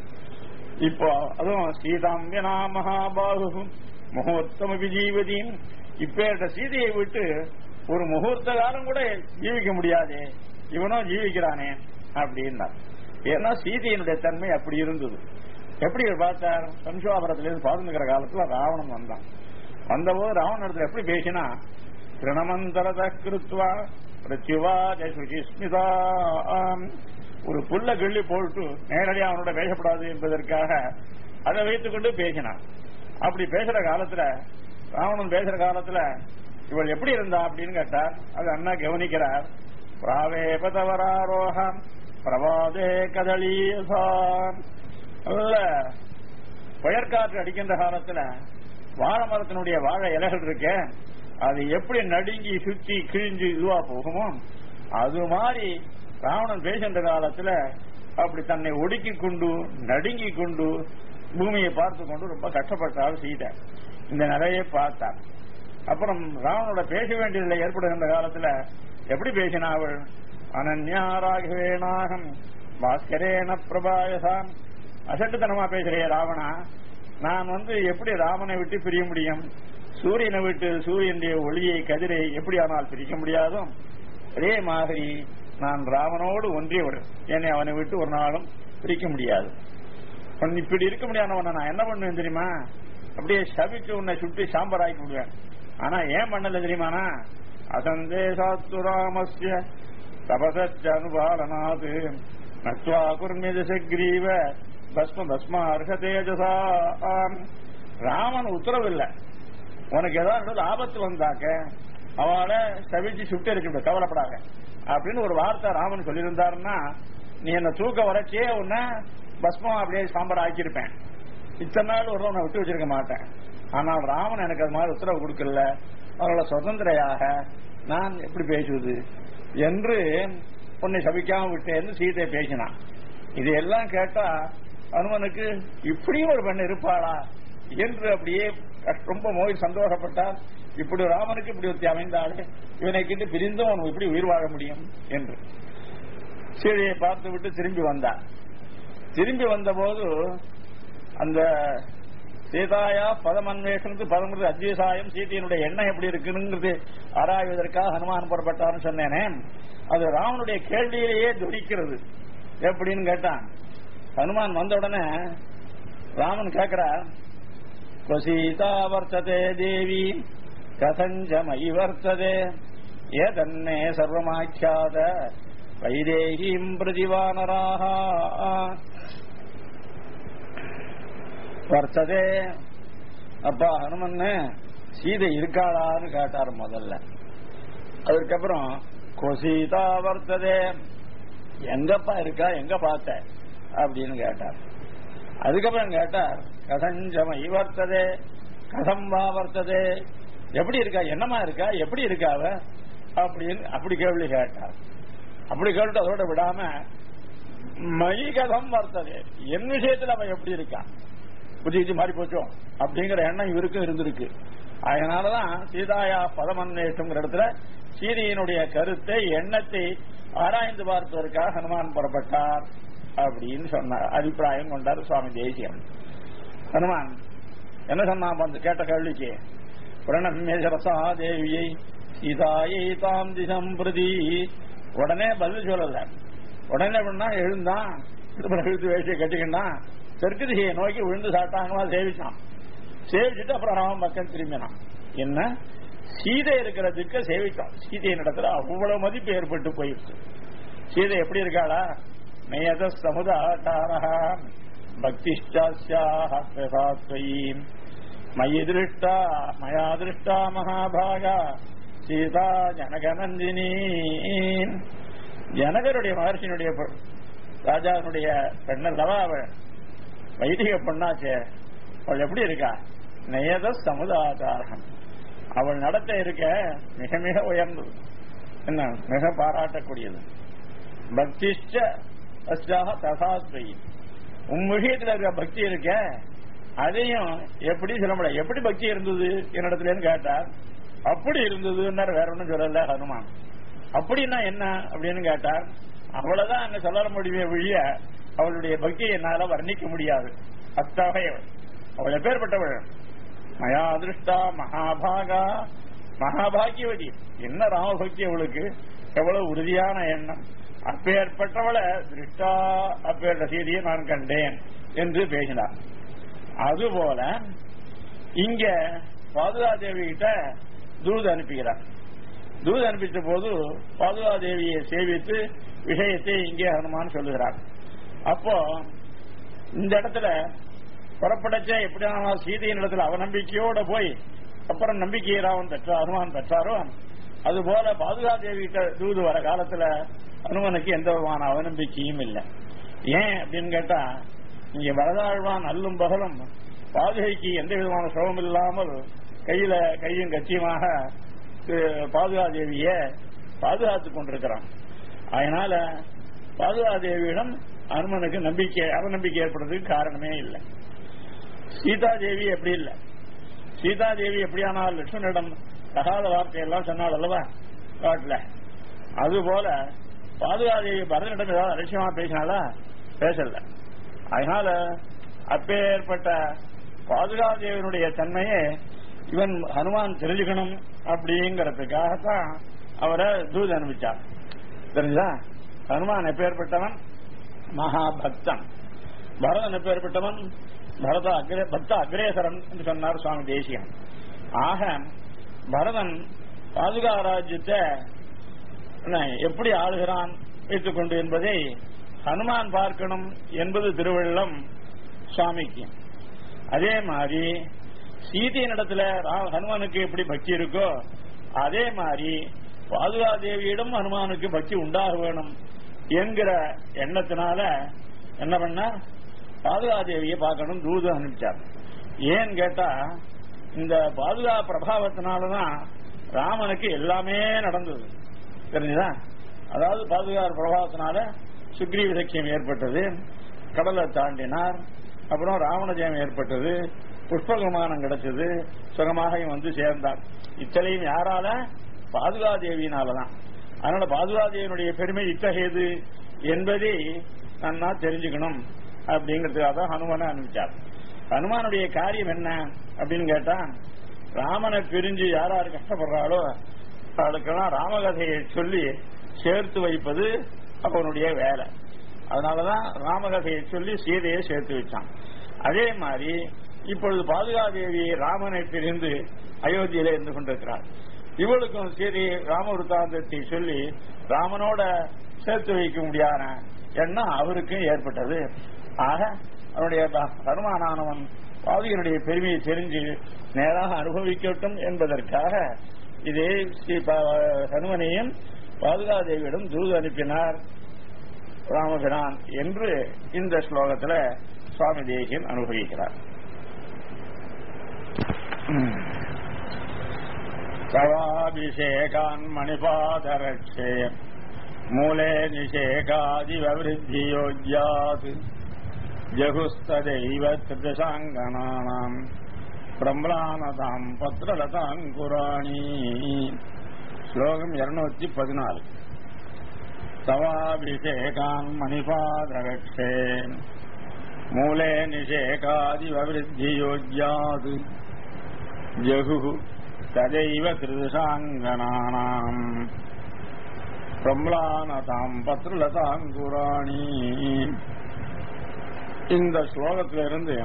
இப்போ அதுவும் சீதாம்பியனா மகாபாகு முகூர்த்தம் ஜீவதியும் இப்பேற்ற சீதையை விட்டு ஒரு முகூர்த்த காலம் கூட ஜீவிக்க முடியாதே இவனும் ஜீவிக்கிறானே அப்படின்னார் ஏன்னா சீதையினுடைய தன்மை அப்படி இருந்தது எப்படி இவர் பார்த்தார் சம்சுவாபுரத்திலிருந்து பாதுங்கிற காலத்துல ராவணன் வந்தான் வந்தபோது ராவணத்துல எப்படி பேசினா திருணமந்தரத கிருத்வா பிரத்யுவா சுஜிஸ்மிதா ஒரு புல்ல கிள்ளி போட்டு நேரடியாக அவனோட பேசப்படாது என்பதற்காக அதை வைத்துக் கொண்டு பேசினான் அப்படி பேசுற காலத்துல ராவணன் பேசுற காலத்துல இவள் எப்படி இருந்தா அப்படின்னு கேட்டார் அது அண்ணா கவனிக்கிறார் பிராவேபதவராரோகம் பிரபாதே கதலீசான் நல்ல புயற்காற்று அடிக்கின்ற காலத்துல வாழை மரத்தினுடைய வாழை இலைகள் இருக்க அது எப்படி நடுங்கி சுத்தி கிழிஞ்சு இதுவா போகுமோ அது மாதிரி ராவணன் பேசுகின்ற காலத்துல அப்படி தன்னை ஒடுக்கி கொண்டு நடுங்கி கொண்டு பூமியை பார்த்து கொண்டு ரொம்ப கஷ்டப்பட்டால் சீதை இந்த நிலையை பார்த்தார் அப்புறம் ராவனோட பேச வேண்டியதில் ஏற்படுகின்ற காலத்துல எப்படி பேசினா அவள் அனன்யாராகவேனாகம் பாஸ்கரேன பிரபாயசான் அசட்டுத்தனமா பேசுறிய ராவணா நான் வந்து எப்படி ராமனை விட்டு பிரிய முடியும் சூரியனை விட்டு சூரியனுடைய ஒளியை கதிரை எப்படி ஆனால் பிரிக்க முடியாதோ அதே மாதிரி நான் ராமனோடு ஒன்றியவன் என்னை அவனை விட்டு ஒரு நாளும் பிரிக்க முடியாது உன் இப்படி இருக்க முடியாதவனை நான் என்ன பண்ணுவேன் தெரியுமா அப்படியே சபிச்சு உன்னை சுட்டு சாம்பராக்கி விடுவேன் ஆனா ஏன் பண்ணல தெரியுமானா அசந்தேசாத்து ராமஸ்ய தபசச்ச அனுபாலனாது நத்வா குர்மிதசக்ரீவ பஸ்ம பஸ்ம அர்ஹ தேஜசா ராமன் உத்தரவு இல்லை உனக்கு ஏதாவது ஆபத்து வந்தாக்க அவளை சவிச்சு சுட்டு இருக்கின்ற கவலைப்படாத அப்படின்னு ஒரு வார்த்தை ராமன் சொல்லியிருந்தாருன்னா நீ என்ன தூக்க வரைச்சே உன்ன பஸ்மம் அப்படியே சாம்பார் ஆக்கியிருப்பேன் இத்தனை நாள் ஒரு உன்னை விட்டு வச்சிருக்க மாட்டேன் ஆனால் ராமன் எனக்கு அது மாதிரி உத்தரவு கொடுக்கல அவளை சுதந்திரையாக நான் எப்படி பேசுவது என்று உன்னை சபிக்காம விட்டேன்னு சீதை பேசினான் இதையெல்லாம் கேட்டா அனுமனுக்கு இப்படியும் ஒரு பெண் இருப்பாளா என்று அப்படியே ரொம்ப மோய் சந்தோஷப்பட்டார் இப்படி ராமனுக்கு இப்படி ஒருத்தி அமைந்தாலே இவனை கிட்ட பிரிந்தும் அவன் இப்படி உயிர் வாழ முடியும் என்று சீதையை பார்த்து விட்டு திரும்பி வந்தார் திரும்பி வந்தபோது அந்த சீதாயா பதமன்வேஷனுக்கு பதமுறை அத்தியசாயம் சீதையினுடைய எண்ணம் எப்படி இருக்குங்கிறது ஆராய்வதற்காக ஹனுமான் புறப்பட்டார்னு சொன்னேனே அது ராமனுடைய கேள்வியிலேயே துடிக்கிறது எப்படின்னு கேட்டான் ஹனுமான் வந்த உடனே ராமன் கேட்கிறார் क्वसीता वर्तते देवी कथञ्च मयि वर्तते एतन्ने सर्वमाख्यात वैदेहीम् प्रतिवानराः வர்த்ததே அப்பா ஹனுமன்னு சீதை இருக்காளான்னு கேட்டார் முதல்ல அதுக்கப்புறம் கொசீதா வர்த்ததே எங்கப்பா இருக்கா எங்க பார்த்த அப்படின்னு கேட்டார் அதுக்கப்புறம் கேட்டார் கதஞ்சம இவர்த்ததே கதம் வா வர்த்ததே எப்படி இருக்கா என்னமா இருக்கா எப்படி இருக்காவ அப்படின்னு அப்படி கேள்வி கேட்டார் அப்படி கேட்டு அதோட விடாம மயி கதம் வர்த்ததே என் விஷயத்துல அவன் எப்படி இருக்கான் புதிச்சு மாறி போச்சோம் அப்படிங்கிற எண்ணம் இவருக்கும் இருந்திருக்கு அதனாலதான் சீதாயா பதமன்வேஷங்கிற இடத்துல சீதையினுடைய கருத்தை எண்ணத்தை ஆராய்ந்து பார்ப்பதற்காக ஹனுமான் புறப்பட்டார் அப்படின்னு சொன்னார் அபிப்பிராயம் கொண்டார் சுவாமி தேசியம் ஹனுமான் என்ன சொன்னான் வந்து கேட்ட கேள்விக்கு பிரணம்யரசா தேவியை சீதாயை தாம் திசம் பிரதி உடனே பதில் சொல்லல உடனே பண்ணா எழுந்தான் திரும்ப எழுத்து வேஷ்டியை கட்டிக்கிட்டான் தெற்கு திசையை நோக்கி விழுந்து சாட்டாங்கமா சேவிச்சான் சேவிச்சுட்டு அப்புறம் ராமன் பக்கம் திரும்பினான் என்ன சீதை இருக்கிற திக்க சேவிச்சான் சீதையின் இடத்துல அவ்வளவு மதிப்பு ஏற்பட்டு போயிடுச்சு சீதை எப்படி இருக்காளா மேத சமுதாச்சாரா பக்திஷ்டாஸ்யாஹத்வயீம் மயி திருஷ்டா மயா திருஷ்டா மகாபாகா சீதா ஜனகநந்தினி ஜனகருடைய மகர்ஷியினுடைய ராஜாவினுடைய பெண்ணல்லவா அவள் வைதிக பொண்ணாச்சே அவள் எப்படி இருக்கா நயத சமுதாச்சாரம் அவள் நடத்த இருக்க மிக மிக உயர்ந்தது என்ன மிக பாராட்டக்கூடியது பக்திஷ்ட அஸ்யாக தசாத்வை உன் விஷயத்துல இருக்க பக்தி இருக்க அதையும் எப்படி சொல்ல முடியாது எப்படி பக்தி இருந்தது என்னிடத்துலன்னு கேட்டார் அப்படி இருந்ததுன்னாரு வேற ஒன்றும் சொல்லல ஹனுமான் அப்படின்னா என்ன அப்படின்னு கேட்டார் அவ்வளவுதான் அங்க சொல்ல முடியுமே ஒழிய அவளுடைய பக்தியை என்னால வர்ணிக்க முடியாது அத்தகையவள் அவள் எப்பேற்பட்டவள் மயா அதிருஷ்டா மகாபாகா மகாபாகியவதி என்ன ராமபக்தி அவளுக்கு எவ்வளவு உறுதியான எண்ணம் அப்பேற்பட்டவளை திருஷ்டா அப்பேற்பட்ட செய்தியை நான் கண்டேன் என்று பேசினார் அதுபோல இங்க பாதுகாதேவி கிட்ட தூது அனுப்புகிறார் தூது அனுப்பித்த போது பாதுகாதேவியை சேவித்து விஷயத்தை இங்கே ஹனுமான் சொல்லுகிறார் அப்போ இந்த இடத்துல புறப்படச்ச எப்படி சீதையின் இடத்துல அவநம்பிக்கையோட போய் அப்புறம் நம்பிக்கையை ராவன் பெற்றா ஹனுமான் பெற்றாரோ அதுபோல பாதுகாதேவி கிட்ட தூது வர காலத்துல அனுமனுக்கு எந்த விதமான அவநம்பிக்கையும் இல்லை ஏன் அப்படின்னு கேட்டா இங்க வரதாழ்வான் அல்லும் பகலும் பாதுகைக்கு எந்த விதமான சிரமம் இல்லாமல் கையில கையும் கட்சியுமாக பாதுகாதேவிய பாதுகாத்துக் கொண்டிருக்கிறான் அதனால பாதுகாதேவியிடம் அனுமனுக்கு நம்பிக்கை அவநம்பிக்கை ஏற்படுறதுக்கு காரணமே இல்லை சீதாதேவி எப்படி இல்லை சீதாதேவி எப்படியானால் லட்சுமணிடம் தகாத வார்த்தையெல்லாம் சொன்னாள் அல்லவா காட்டுல அதுபோல பாதுகாதேவி பரதனிடம் ஏதாவது அலட்சியமா பேசினாலா பேசல அதனால அப்பேற்பட்ட பாதுகாதேவனுடைய தன்மையை இவன் ஹனுமான் தெரிஞ்சுக்கணும் அப்படிங்கறதுக்காகத்தான் அவரை தூது அனுப்பிச்சார் தெரிஞ்சா ஹனுமான் எப்பேற்பட்டவன் மகாபக்தன் பரதன் எப்பேற்பட்டவன் பரத அக்ரே பக்த அக்ரேசரன் என்று சொன்னார் சுவாமி தேசியன் ஆக பரதன் பாதுகா ராஜ்யத்தை என்ன, எப்படி ஆளுகிறான் வைத்துக் கொண்டு என்பதை ஹனுமான் பார்க்கணும் என்பது திருவள்ளம் சுவாமிக்கு அதே மாதிரி சீதையின் இடத்துல ரா- ஹனுமானுக்கு எப்படி பக்தி இருக்கோ அதே மாதிரி பாதுகா தேவியிடம் ஹனுமானுக்கு பக்தி உண்டாக வேணும் என்கிற எண்ணத்தினால என்ன பண்ணார் பாதுகா தேவியை பார்க்கணும் தூது அனுப்பிச்சார் ஏன்னு கேட்டா இந்த பாதுகா பிரபாவத்தினாலதான் ராமனுக்கு எல்லாமே நடந்தது தெரிஞ்சுதா அதாவது பாதுகாப்பு பிரபாவத்தினால சுக்ரீவ சக்கியம் ஏற்பட்டது கடலை தாண்டினார் அப்புறம் ராவண ஜெயம் ஏற்பட்டது புஷ்ப விமானம் கிடைச்சது சுகமாக இவன் வந்து சேர்ந்தார் இத்தனையும் யாரால பாதுகா தேவியினாலதான் அதனால பாதுகா தேவியினுடைய பெருமை இத்தகையது என்பதை நன்னா தெரிஞ்சுக்கணும் அப்படிங்கிறதுக்காக தான் ஹனுமனை அனுப்பிச்சார் ஹனுமானுடைய காரியம் என்ன அப்படின்னு கேட்டா ராமனை பிரிஞ்சு யார் யார் கஷ்டப்படுறாளோ அவளுக்கெல்லாம் ராமகதையை சொல்லி சேர்த்து வைப்பது அவனுடைய வேலை அதனாலதான் ராமகதையை சொல்லி சீதையை சேர்த்து வச்சான் அதே மாதிரி இப்பொழுது பாதுகாதேவி ராமனை பிரிந்து அயோத்தியில இருந்து கொண்டிருக்கிறார் இவளுக்கும் சீதை ராமவிருத்தாந்தத்தை சொல்லி ராமனோட சேர்த்து வைக்க முடியாத எண்ணம் அவருக்கும் ஏற்பட்டது ஆக அவனுடைய ஹனுமானானவன் பாதுகனுடைய பெருமையை தெரிஞ்சு நேராக அனுபவிக்கட்டும் என்பதற்காக இதே ஸ்ரீ பா- ஹனுமனையும் பாதுகாதேவியிடம் தூது அனுப்பினார் ராமபிரான் என்று இந்த ஸ்லோகத்தில் சுவாமி தேசியன் அனுபவிக்கிறார் தவாபிஷேகான் மணிபாதரட்சே மூலே நிஷேகாதிவருத்தி யோஜ்யாத் ஜகுஸ்ததைவ திருதசாங்கனானாம் பிரம்லானதாம் பத்ரலதாங்குராணி ஸ்லோகம் இருநூத்தி பதினாலு தவாபிஷேகான் மணிபாதரட்சே மூலே நிஷேகாதிவருத்தி யோஜ்யாத் ஜகு ததைவ திருதசாங்கனானாம் பிரம்லானதாம் பத்ரலதாங்குராணி இந்த ஸ்லோகத்திலிருந்து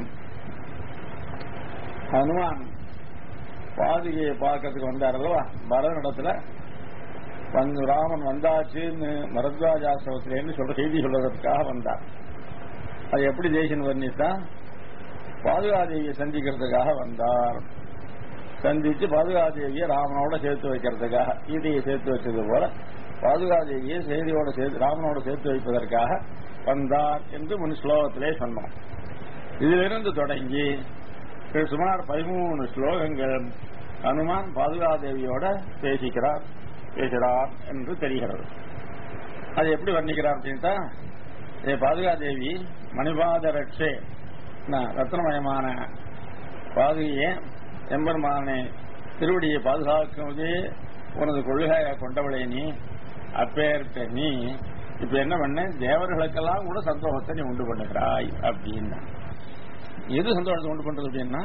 ஹனுமான் பாதுகையை பார்க்கறதுக்கு வந்தார் அல்லவா பரதனிடத்துல வந்து ராமன் வந்தாச்சுன்னு மரத்வாஜாசிரமத்திலேன்னு சொல்ற செய்தி சொல்றதற்காக வந்தார் அது எப்படி தேசியன் வர்ணித்தா பாதுகாதேவியை சந்திக்கிறதுக்காக வந்தார் சந்திச்சு பாதுகாதேவியை ராமனோட சேர்த்து வைக்கிறதுக்காக சீதையை சேர்த்து வச்சது போல பாதுகாதேவியை செய்தியோட சேர்த்து ராமனோட சேர்த்து வைப்பதற்காக வந்தார் என்று முன் ஸ்லோகத்திலே சொன்னோம் இதிலிருந்து தொடங்கி சுமார் பதிமூணு ஸ்லோகங்கள் ஹனுமான் பாதுகாதேவியோட பேசிக்கிறார் பேசுகிறார் என்று தெரிகிறது அது எப்படி வர்ணிக்கிறார் அப்படின்ட்டா ஏ பாதுகாதேவி மணிபாத ரட்சே நான் ரத்னமயமான பாதுகையே எம்பெருமானை திருவடியை பாதுகாக்குவதே உனது கொள்கையை கொண்டவளே நீ அப்பேர்த்த நீ இப்ப என்ன பண்ண தேவர்களுக்கெல்லாம் கூட சந்தோஷத்தை நீ உண்டு பண்ணுகிறாய் அப்படின்னா எது சந்தோஷத்தை உண்டு பண்றது அப்படின்னா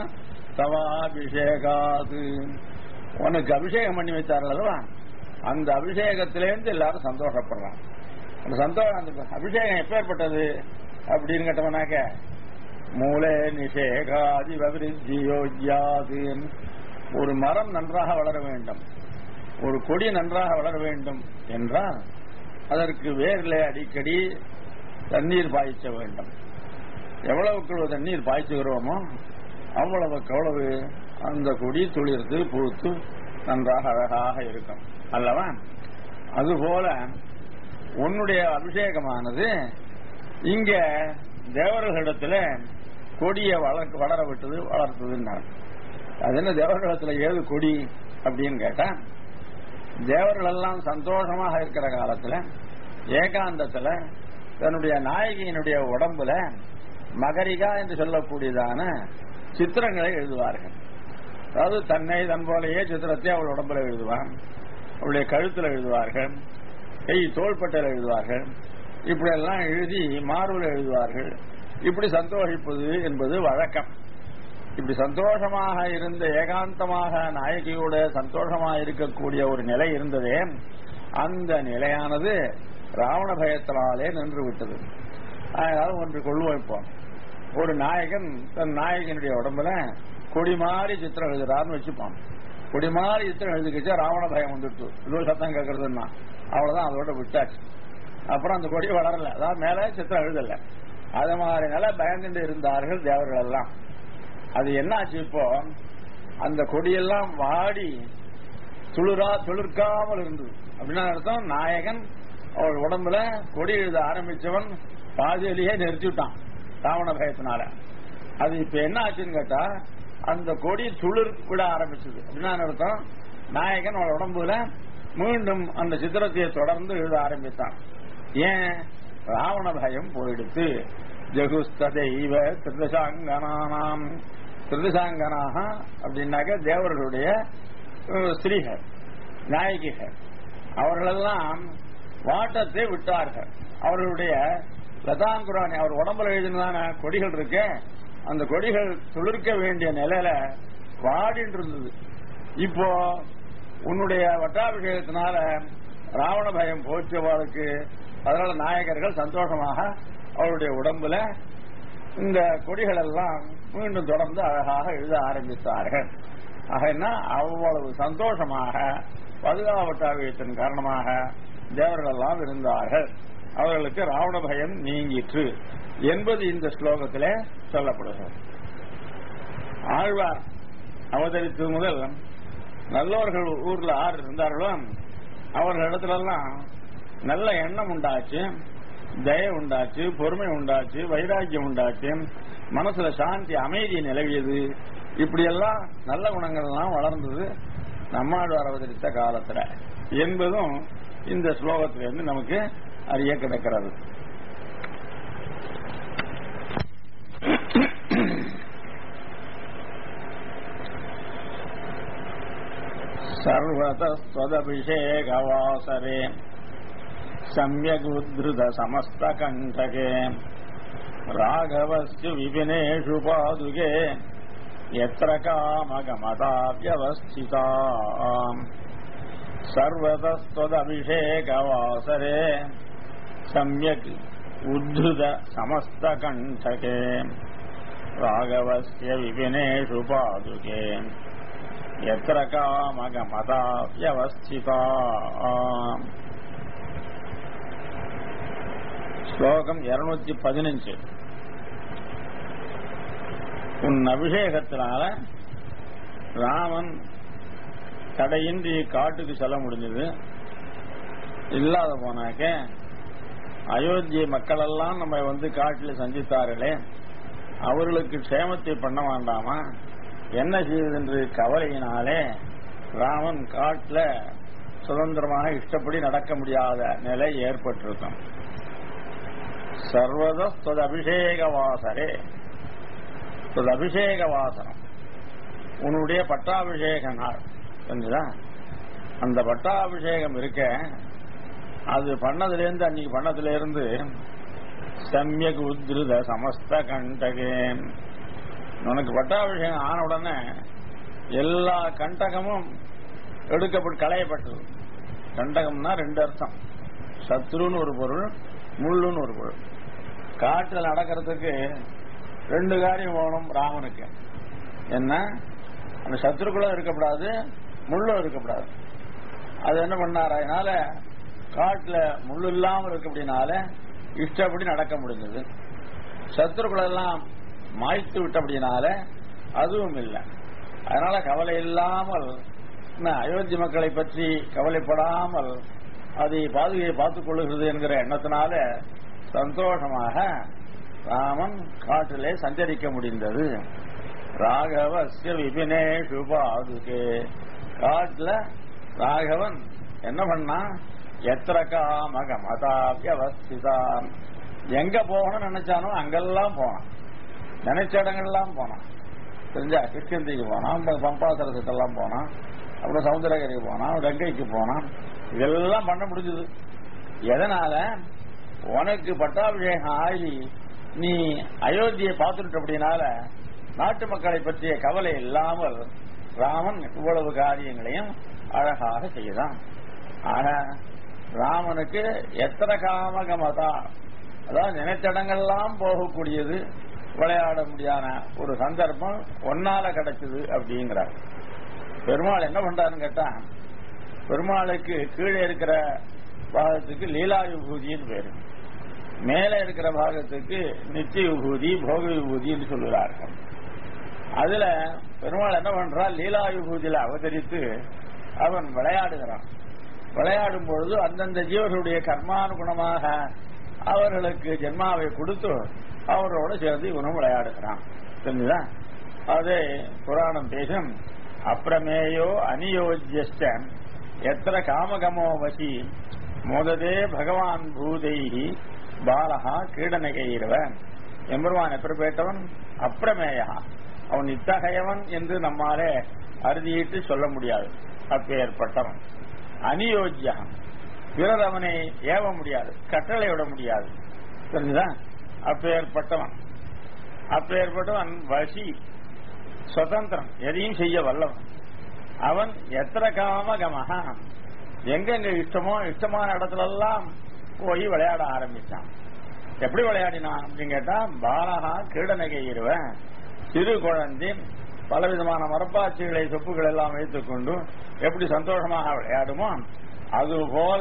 தவாபிஷேகாது உனக்கு அபிஷேகம் பண்ணி வைத்தார்கள் அல்லவா அந்த அபிஷேகத்திலேருந்து எல்லாரும் சந்தோஷப்படுறான் அந்த சந்தோஷம் அந்த அபிஷேகம் எப்பேற்பட்டது அப்படின்னு கேட்டவனாக்க மூலே நிஷேகாதி அபிருத்தி யோஜ்யாது ஒரு மரம் நன்றாக வளர வேண்டும் ஒரு கொடி நன்றாக வளர வேண்டும் என்றால் அதற்கு வேரில் அடிக்கடி தண்ணீர் பாய்ச்ச வேண்டும் எவ்வளவுக்கு தண்ணீர் பாய்ச்சுகிறோமோ அவ்வளவுக்கு அவ்வளவு அந்த கொடி துளிர்த்து பூத்து நன்றாக அழகாக இருக்கும் அல்லவா அதுபோல உன்னுடைய அபிஷேகமானது இங்க தேவர்களிடத்துல கொடியை வளர்க்க வளர விட்டது வளர்த்ததுன்னார் அது என்ன தேவர்களிடத்துல ஏது கொடி அப்படின்னு கேட்டா தேவர்கள் எல்லாம் சந்தோஷமாக இருக்கிற காலத்துல ஏகாந்தத்துல தன்னுடைய நாயகியினுடைய உடம்புல மகரிகா என்று சொல்லக்கூடியதான சித்திரங்களை எழுதுவார்கள் அதாவது தன்னை தன் போலேயே சித்திரத்தை அவள் உடம்புல எழுதுவான் அவளுடைய கழுத்துல எழுதுவார்கள் கை தோள்பட்டையில் எழுதுவார்கள் இப்படி எல்லாம் எழுதி மார்பில் எழுதுவார்கள் இப்படி சந்தோஷிப்பது என்பது வழக்கம் இப்படி சந்தோஷமாக இருந்த ஏகாந்தமாக நாயகியோட சந்தோஷமாக இருக்கக்கூடிய ஒரு நிலை இருந்ததே அந்த நிலையானது ராவண பயத்தினாலே நின்று விட்டது அதனால ஒன்று கொள்வோம் இப்போ ஒரு நாயகன் தன் நாயகனுடைய உடம்புல கொடி மாறி சித்திரம் எழுதுறாருன்னு வச்சுப்பான் கொடி மாறி சித்திரம் எழுதிக்கிச்சா ராவண பயம் வந்துட்டு இதோ சத்தம் கேட்கறதுன்னா அவ்வளவுதான் அதோட விட்டாச்சு அப்புறம் அந்த கொடி வளரல அதாவது மேல சித்திரம் எழுதல அது மாதிரி நிலை பயந்துட்டு இருந்தார்கள் தேவர்கள் எல்லாம் அது என்னாச்சு இப்போ அந்த கொடியெல்லாம் வாடி துளிரா துளிர்க்காமல் இருந்தது அப்படின்னா அர்த்தம் நாயகன் அவள் உடம்புல கொடி எழுத ஆரம்பிச்சவன் பாதியிலேயே நிறுத்திவிட்டான் ராவண பயத்தினால அது இப்ப என்ன ஆச்சுன்னு கேட்டா அந்த கொடி துளிர் விட ஆரம்பிச்சது அப்படின்னா அர்த்தம் நாயகன் அவள் உடம்புல மீண்டும் அந்த சித்திரத்தையை தொடர்ந்து எழுத ஆரம்பித்தான் ஏன் ராவண பயம் போயிடுத்து ஜகுஸ்ததைவ திருதசாங்கனானாம் திருதசாங்கனாக அப்படின்னாக்க தேவர்களுடைய அஹ், ஸ்திரீகள் நாயகிகள் அவர்களெல்லாம் வாட்டத்தை விட்டார்கள் அவர்களுடைய லதாங்குராணி அவர் உடம்புல எழுதினதான கொடிகள் இருக்கு அந்த கொடிகள் துளிர்க்க வேண்டிய நிலையில வாடிட்டு இருந்தது இப்போ உன்னுடைய வட்டாபிஷேகத்தினால ராவண பயம் போச்சவாளுக்கு அதனால நாயகர்கள் சந்தோஷமாக அவருடைய உடம்புல இந்த கொடிகள் எல்லாம் மீண்டும் தொடர்ந்து அழகாக எழுத ஆரம்பித்தார்கள் ஆகனா அவ்வளவு சந்தோஷமாக பதுகாவட்டாவியத்தின் காரணமாக தேவர்கள் எல்லாம் இருந்தார்கள் அவர்களுக்கு ராவண பயம் நீங்கிற்று என்பது இந்த ஸ்லோகத்திலே சொல்லப்படுகிறது ஆழ்வார் அவதரித்தது முதல் நல்லவர்கள் ஊர்ல ஆறு இருந்தார்களோ அவர்களிடத்துலெல்லாம் நல்ல எண்ணம் உண்டாச்சு தய உண்டாச்சு பொறுமை உண்டாச்சு வைராக்கியம் உண்டாச்சு மனசுல சாந்தி அமைதி நிலவியது இப்படியெல்லாம் நல்ல குணங்கள்லாம் வளர்ந்தது நம்மாழ்வார் அவதரித்த காலத்துல என்பதும் இந்த ஸ்லோகத்திலிருந்து நமக்கு அறிய கிடக்கிறது सर्वतस्त्वदभिषेकवासरे सम्यगुद्धृत समस्तकण्ठके राघवस्य विपिनेषु पादुके यत्र कामगमताव्यवस्थिता सर्वतस्त्वदभिषेकवासरे सम्यक् उद्धृत समस्तकण्ठके राघवस्य विपिनेषु पादुके यत्र कामगमता व्यवस्थिता ஸ்லோகம் இருநூத்தி பதினஞ்சு உன் அபிஷேகத்தினால ராமன் தடையின்றி காட்டுக்கு செல்ல முடிஞ்சது இல்லாத போனாக்க அயோத்திய மக்கள் எல்லாம் நம்ம வந்து காட்டில் சந்தித்தார்களே அவர்களுக்கு க்ஷேமத்தை பண்ண வேண்டாமா என்ன செய்வது என்று கவலையினாலே ராமன் காட்டுல சுதந்திரமாக இஷ்டப்படி நடக்க முடியாத நிலை ஏற்பட்டிருக்கும் சர்வத அபிஷேக வாசரே அபிஷேக வாசனம் உன்னுடைய பட்டாபிஷேக நாள் புரிஞ்சுதா அந்த பட்டாபிஷேகம் இருக்க அது பண்ணதுல இருந்து அன்னைக்கு பண்ணதுல இருந்து சமயக் உத்ருத சமஸ்த கண்டகே உனக்கு பட்டாபிஷேகம் ஆன உடனே எல்லா கண்டகமும் எடுக்கப்பட்டு களையப்பட்டது கண்டகம்னா ரெண்டு அர்த்தம் சத்ருன்னு ஒரு பொருள் முள்ளுன்னு ஒரு பொருள் காட்டில் நடக்கிறதுக்கு ரெண்டு காரியம் வேணும் ராமனுக்கு என்ன அந்த சத்ருக்களும் இருக்கக்கூடாது முள்ளும் இருக்கக்கூடாது அது என்ன பண்ணார் அதனால காட்டுல முள்ளு இல்லாமல் இருக்கு அப்படின்னால இஷ்டப்படி நடக்க முடிஞ்சது சத்ருக்கள் எல்லாம் மாய்த்து விட்டபடினால அதுவும் இல்லை அதனால கவலை இல்லாமல் என்ன, அயோத்தி மக்களை பற்றி கவலைப்படாமல் அதை பாதுகையை பார்த்துக் கொள்ளுகிறது என்கிற எண்ணத்தினால சந்தோஷமாக ராமன் காட்டிலே சஞ்சரிக்க முடிந்தது ராகவஸ்ய விபினேஷு பாதுகே காட்டுல ராகவன் என்ன பண்ணா எத்திர காமக மதாவியவஸ்திதான் எங்க போகணும்னு நினைச்சானோ அங்கெல்லாம் போனான் நினைச்ச இடங்கள்லாம் போனான் தெரிஞ்சா கிருஷ்ணந்திக்கு போனான் ப- பம்பாசரத்துக்கெல்லாம் போனான் அப்புறம் சவுந்தரகிரி போனான் கங்கைக்கு போனான் இதெல்லாம் பண்ண முடிஞ்சது எதனால உனக்கு பட்டாபிஷேகம் ஆகி நீ அயோத்தியை பார்த்துட்டு அப்படினால நாட்டு மக்களை பற்றிய கவலை இல்லாமல் ராமன் இவ்வளவு காரியங்களையும் அழகாக செய்தான் ஆக ராமனுக்கு எத்தனை காமகமதா அதாவது நினைத்த இடங்கள்லாம் போகக்கூடியது விளையாட முடியாத ஒரு சந்தர்ப்பம் ஒன்னால கிடைச்சது அப்படிங்கிறார் பெருமாள் என்ன பண்றாருன்னு கேட்டா பெருமாளுக்கு கீழே இருக்கிற பாகத்துக்கு லீலா விபூதின்னு பேரு மேலே இருக்கிற பாகத்துக்கு நித்திய விபூதி போக விபூதின்னு சொல்லுகிறார்கள் அதுல பெருமாள் என்ன பண்றான் லீலா விபூதியில அவதரித்து அவன் விளையாடுகிறான் விளையாடும் பொழுது அந்தந்த ஜீவர்களுடைய கர்மானுகுணமாக அவர்களுக்கு ஜென்மாவை கொடுத்து அவரோட சேர்ந்து இவனும் விளையாடுகிறான் தெரிஞ்சுதா அதே புராணம் பேசும் அப்பிரமேயோ அநியோஜ்யஸ்ட எத்திர காமகமோ வசி மோததே பகவான் பூதைஹி பாலகா கீடனகையிடுவன் எம்பெருவான் எப்பேற்பட்டவன் அப்பிரமேயா அவன் இத்தகையவன் என்று நம்மாலே அறுதியிட்டு சொல்ல முடியாது அப்பேற்பட்டவன் அநியோஜ்யா பிறர் அவனை ஏவ முடியாது கட்டளை விட முடியாது தெரிஞ்சுதா அப்பேற்பட்டவன் அப்பேற்பட்டவன் வசி சுதந்திரம் எதையும் செய்ய வல்லவன் அவன் எத்தனை காம கமகா எங்கெங்க இஷ்டமோ இஷ்டமான இடத்துல எல்லாம் போய் விளையாட ஆரம்பிச்சான் எப்படி விளையாடினான் அப்படின்னு கேட்டா பாலகா கீடநகை இருவன் சிறு குழந்தை பலவிதமான மரப்பாச்சிகளை சொப்புகள் எல்லாம் வைத்துக் கொண்டு எப்படி சந்தோஷமாக விளையாடுமோ அதுபோல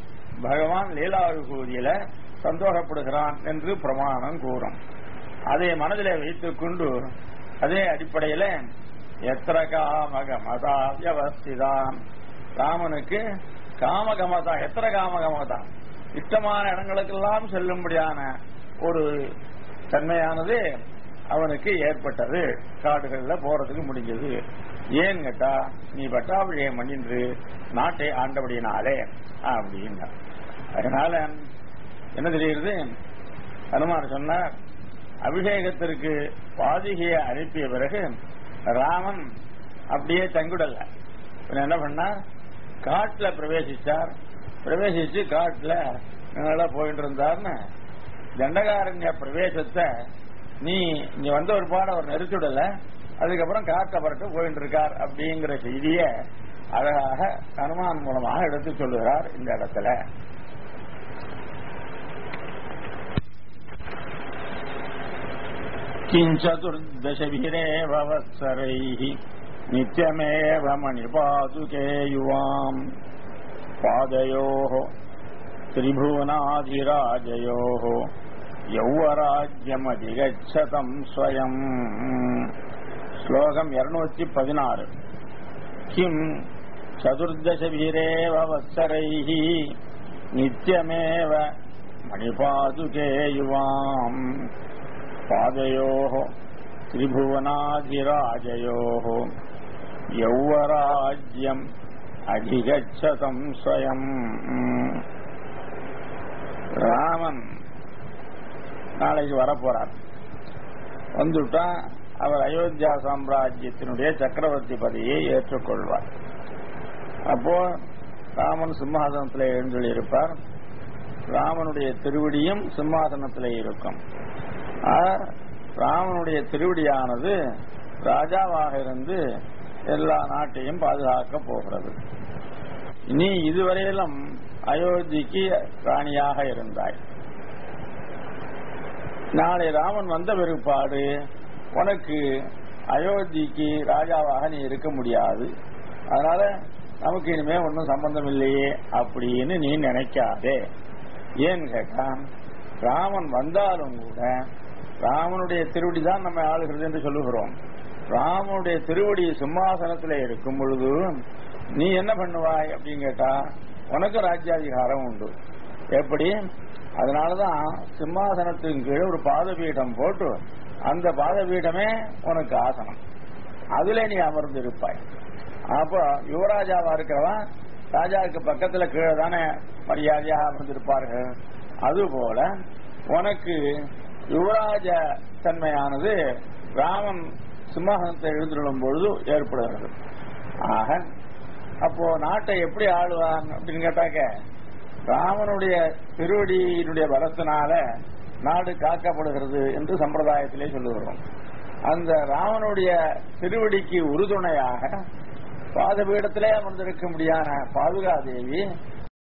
பகவான் லீலாவிபூதியில சந்தோஷப்படுகிறான் என்று பிரமாணம் கூறும் அதை மனதிலே வைத்துக் கொண்டு அதே அடிப்படையில எத்திர காமகமதா வியவஸ்திதான் ராமனுக்கு காமகமதா எத்திர காமகமதா இஷ்டமான இடங்களுக்கெல்லாம் செல்லும்படியான ஒரு தன்மையானது அவனுக்கு ஏற்பட்டது காடுகள்ல போறதுக்கு முடிஞ்சது ஏன் கேட்டா நீ பட்டாபிஷேகம் பண்ணின்று நாட்டை ஆண்டபடியினாலே அப்படின்னா அதனால என்ன தெரியுது ஹனுமார் சொன்னார் அபிஷேகத்திற்கு பாதிகையை அனுப்பிய பிறகு ராமன் அப்படியே தங்குடல என்ன பண்ணார் காட்டுல பிரவேசிச்சார் பிரவேசிச்சு காட்டுல நல்லா போயிட்டு இருந்தார்னு தண்டகாரண்ய பிரவேசத்தை நீ இங்க வந்த ஒரு பாட அவர் நெரிச்சுடல அதுக்கப்புறம் காட்ட பறக்க போயிட்டு இருக்கார் அப்படிங்கிற செய்திய அழகாக ஹனுமான் மூலமாக எடுத்து சொல்லுகிறார் இந்த இடத்துல கிஞ்சதுர்தசபிரேவ வத்சரைः நித்யமேவ மணிபாதுகே யுவாம் பாதயோः त्रिभुवनाधिराजयोः यौवराज्यमधिगच्छतम् स्वयम् श्लोकम् இருநூத்தி பதினாறு கிம் சதுர்தசபிரேவ வத்சரைः நித்யமேவ மணிபாதுகே யுவாம் பாதயோः त्रिभुवनाधिराजयोः यौवराज्यम् அதிகச்சதம் ஸ்வயம் ராமன் நாளைக்கு வரப்போறார் வந்துட்டா அவர் அயோத்தியா சாம்ராஜ்யத்தினுடைய சக்கரவர்த்தி பதவியை ஏற்றுக்கொள்வார் அப்போ ராமன் சிம்மாசனத்தில் எழுந்தொழி இருப்பார் ராமனுடைய திருவடியும் சிம்மாசனத்தில் இருக்கும் ராமனுடைய திருவடியானது ராஜாவாக இருந்து எல்லா நாட்டையும் பாதுகாக்க போகிறது நீ இதுவரையிலும் அயோத்திக்கு ராணியாக இருந்தாய் நாளை ராமன் வந்த பிற்பாடு உனக்கு அயோத்திக்கு ராஜாவாக நீ இருக்க முடியாது அதனால நமக்கு இனிமே ஒன்றும் சம்பந்தம் இல்லையே அப்படின்னு நீ நினைக்காதே ஏன்னு கேட்டான் ராமன் வந்தாலும் கூட ராமனுடைய திருவடி தான் நம்ம ஆளுகிறது என்று சொல்லுகிறோம் ராமனுடைய திருவடி சிம்மாசனத்தில் இருக்கும் பொழுது நீ என்ன பண்ணுவாய் அப்படின்னு கேட்டா உனக்கு ராஜ்யாதிகாரம் உண்டு எப்படி அதனாலதான் சிம்மாசனத்தின் கீழே ஒரு பாதபீடம் போட்டு அந்த பாதபீடமே உனக்கு ஆசனம் அதுல நீ அமர்ந்து இருப்பாய் அப்போ யுவராஜாவா இருக்கிறவன் ராஜாவுக்கு பக்கத்துல கீழே தானே மரியாதையாக அமர்ந்திருப்பார்கள் அதுபோல உனக்கு யுவராஜ தன்மையானது ராமன் சிம்மாசனத்தை எழுந்துள்ளும் பொழுது ஏற்படுகிறது ஆக அப்போ நாட்டை எப்படி ஆளுவான் அப்படின்னு கேட்டாக்க ராமனுடைய திருவடியினுடைய பலத்தினால நாடு காக்கப்படுகிறது என்று சம்பிரதாயத்திலே சொல்லுகிறோம் அந்த ராமனுடைய திருவடிக்கு உறுதுணையாக பாதபீடத்திலே அமர்ந்திருக்க முடியாத பாதுகாதேவி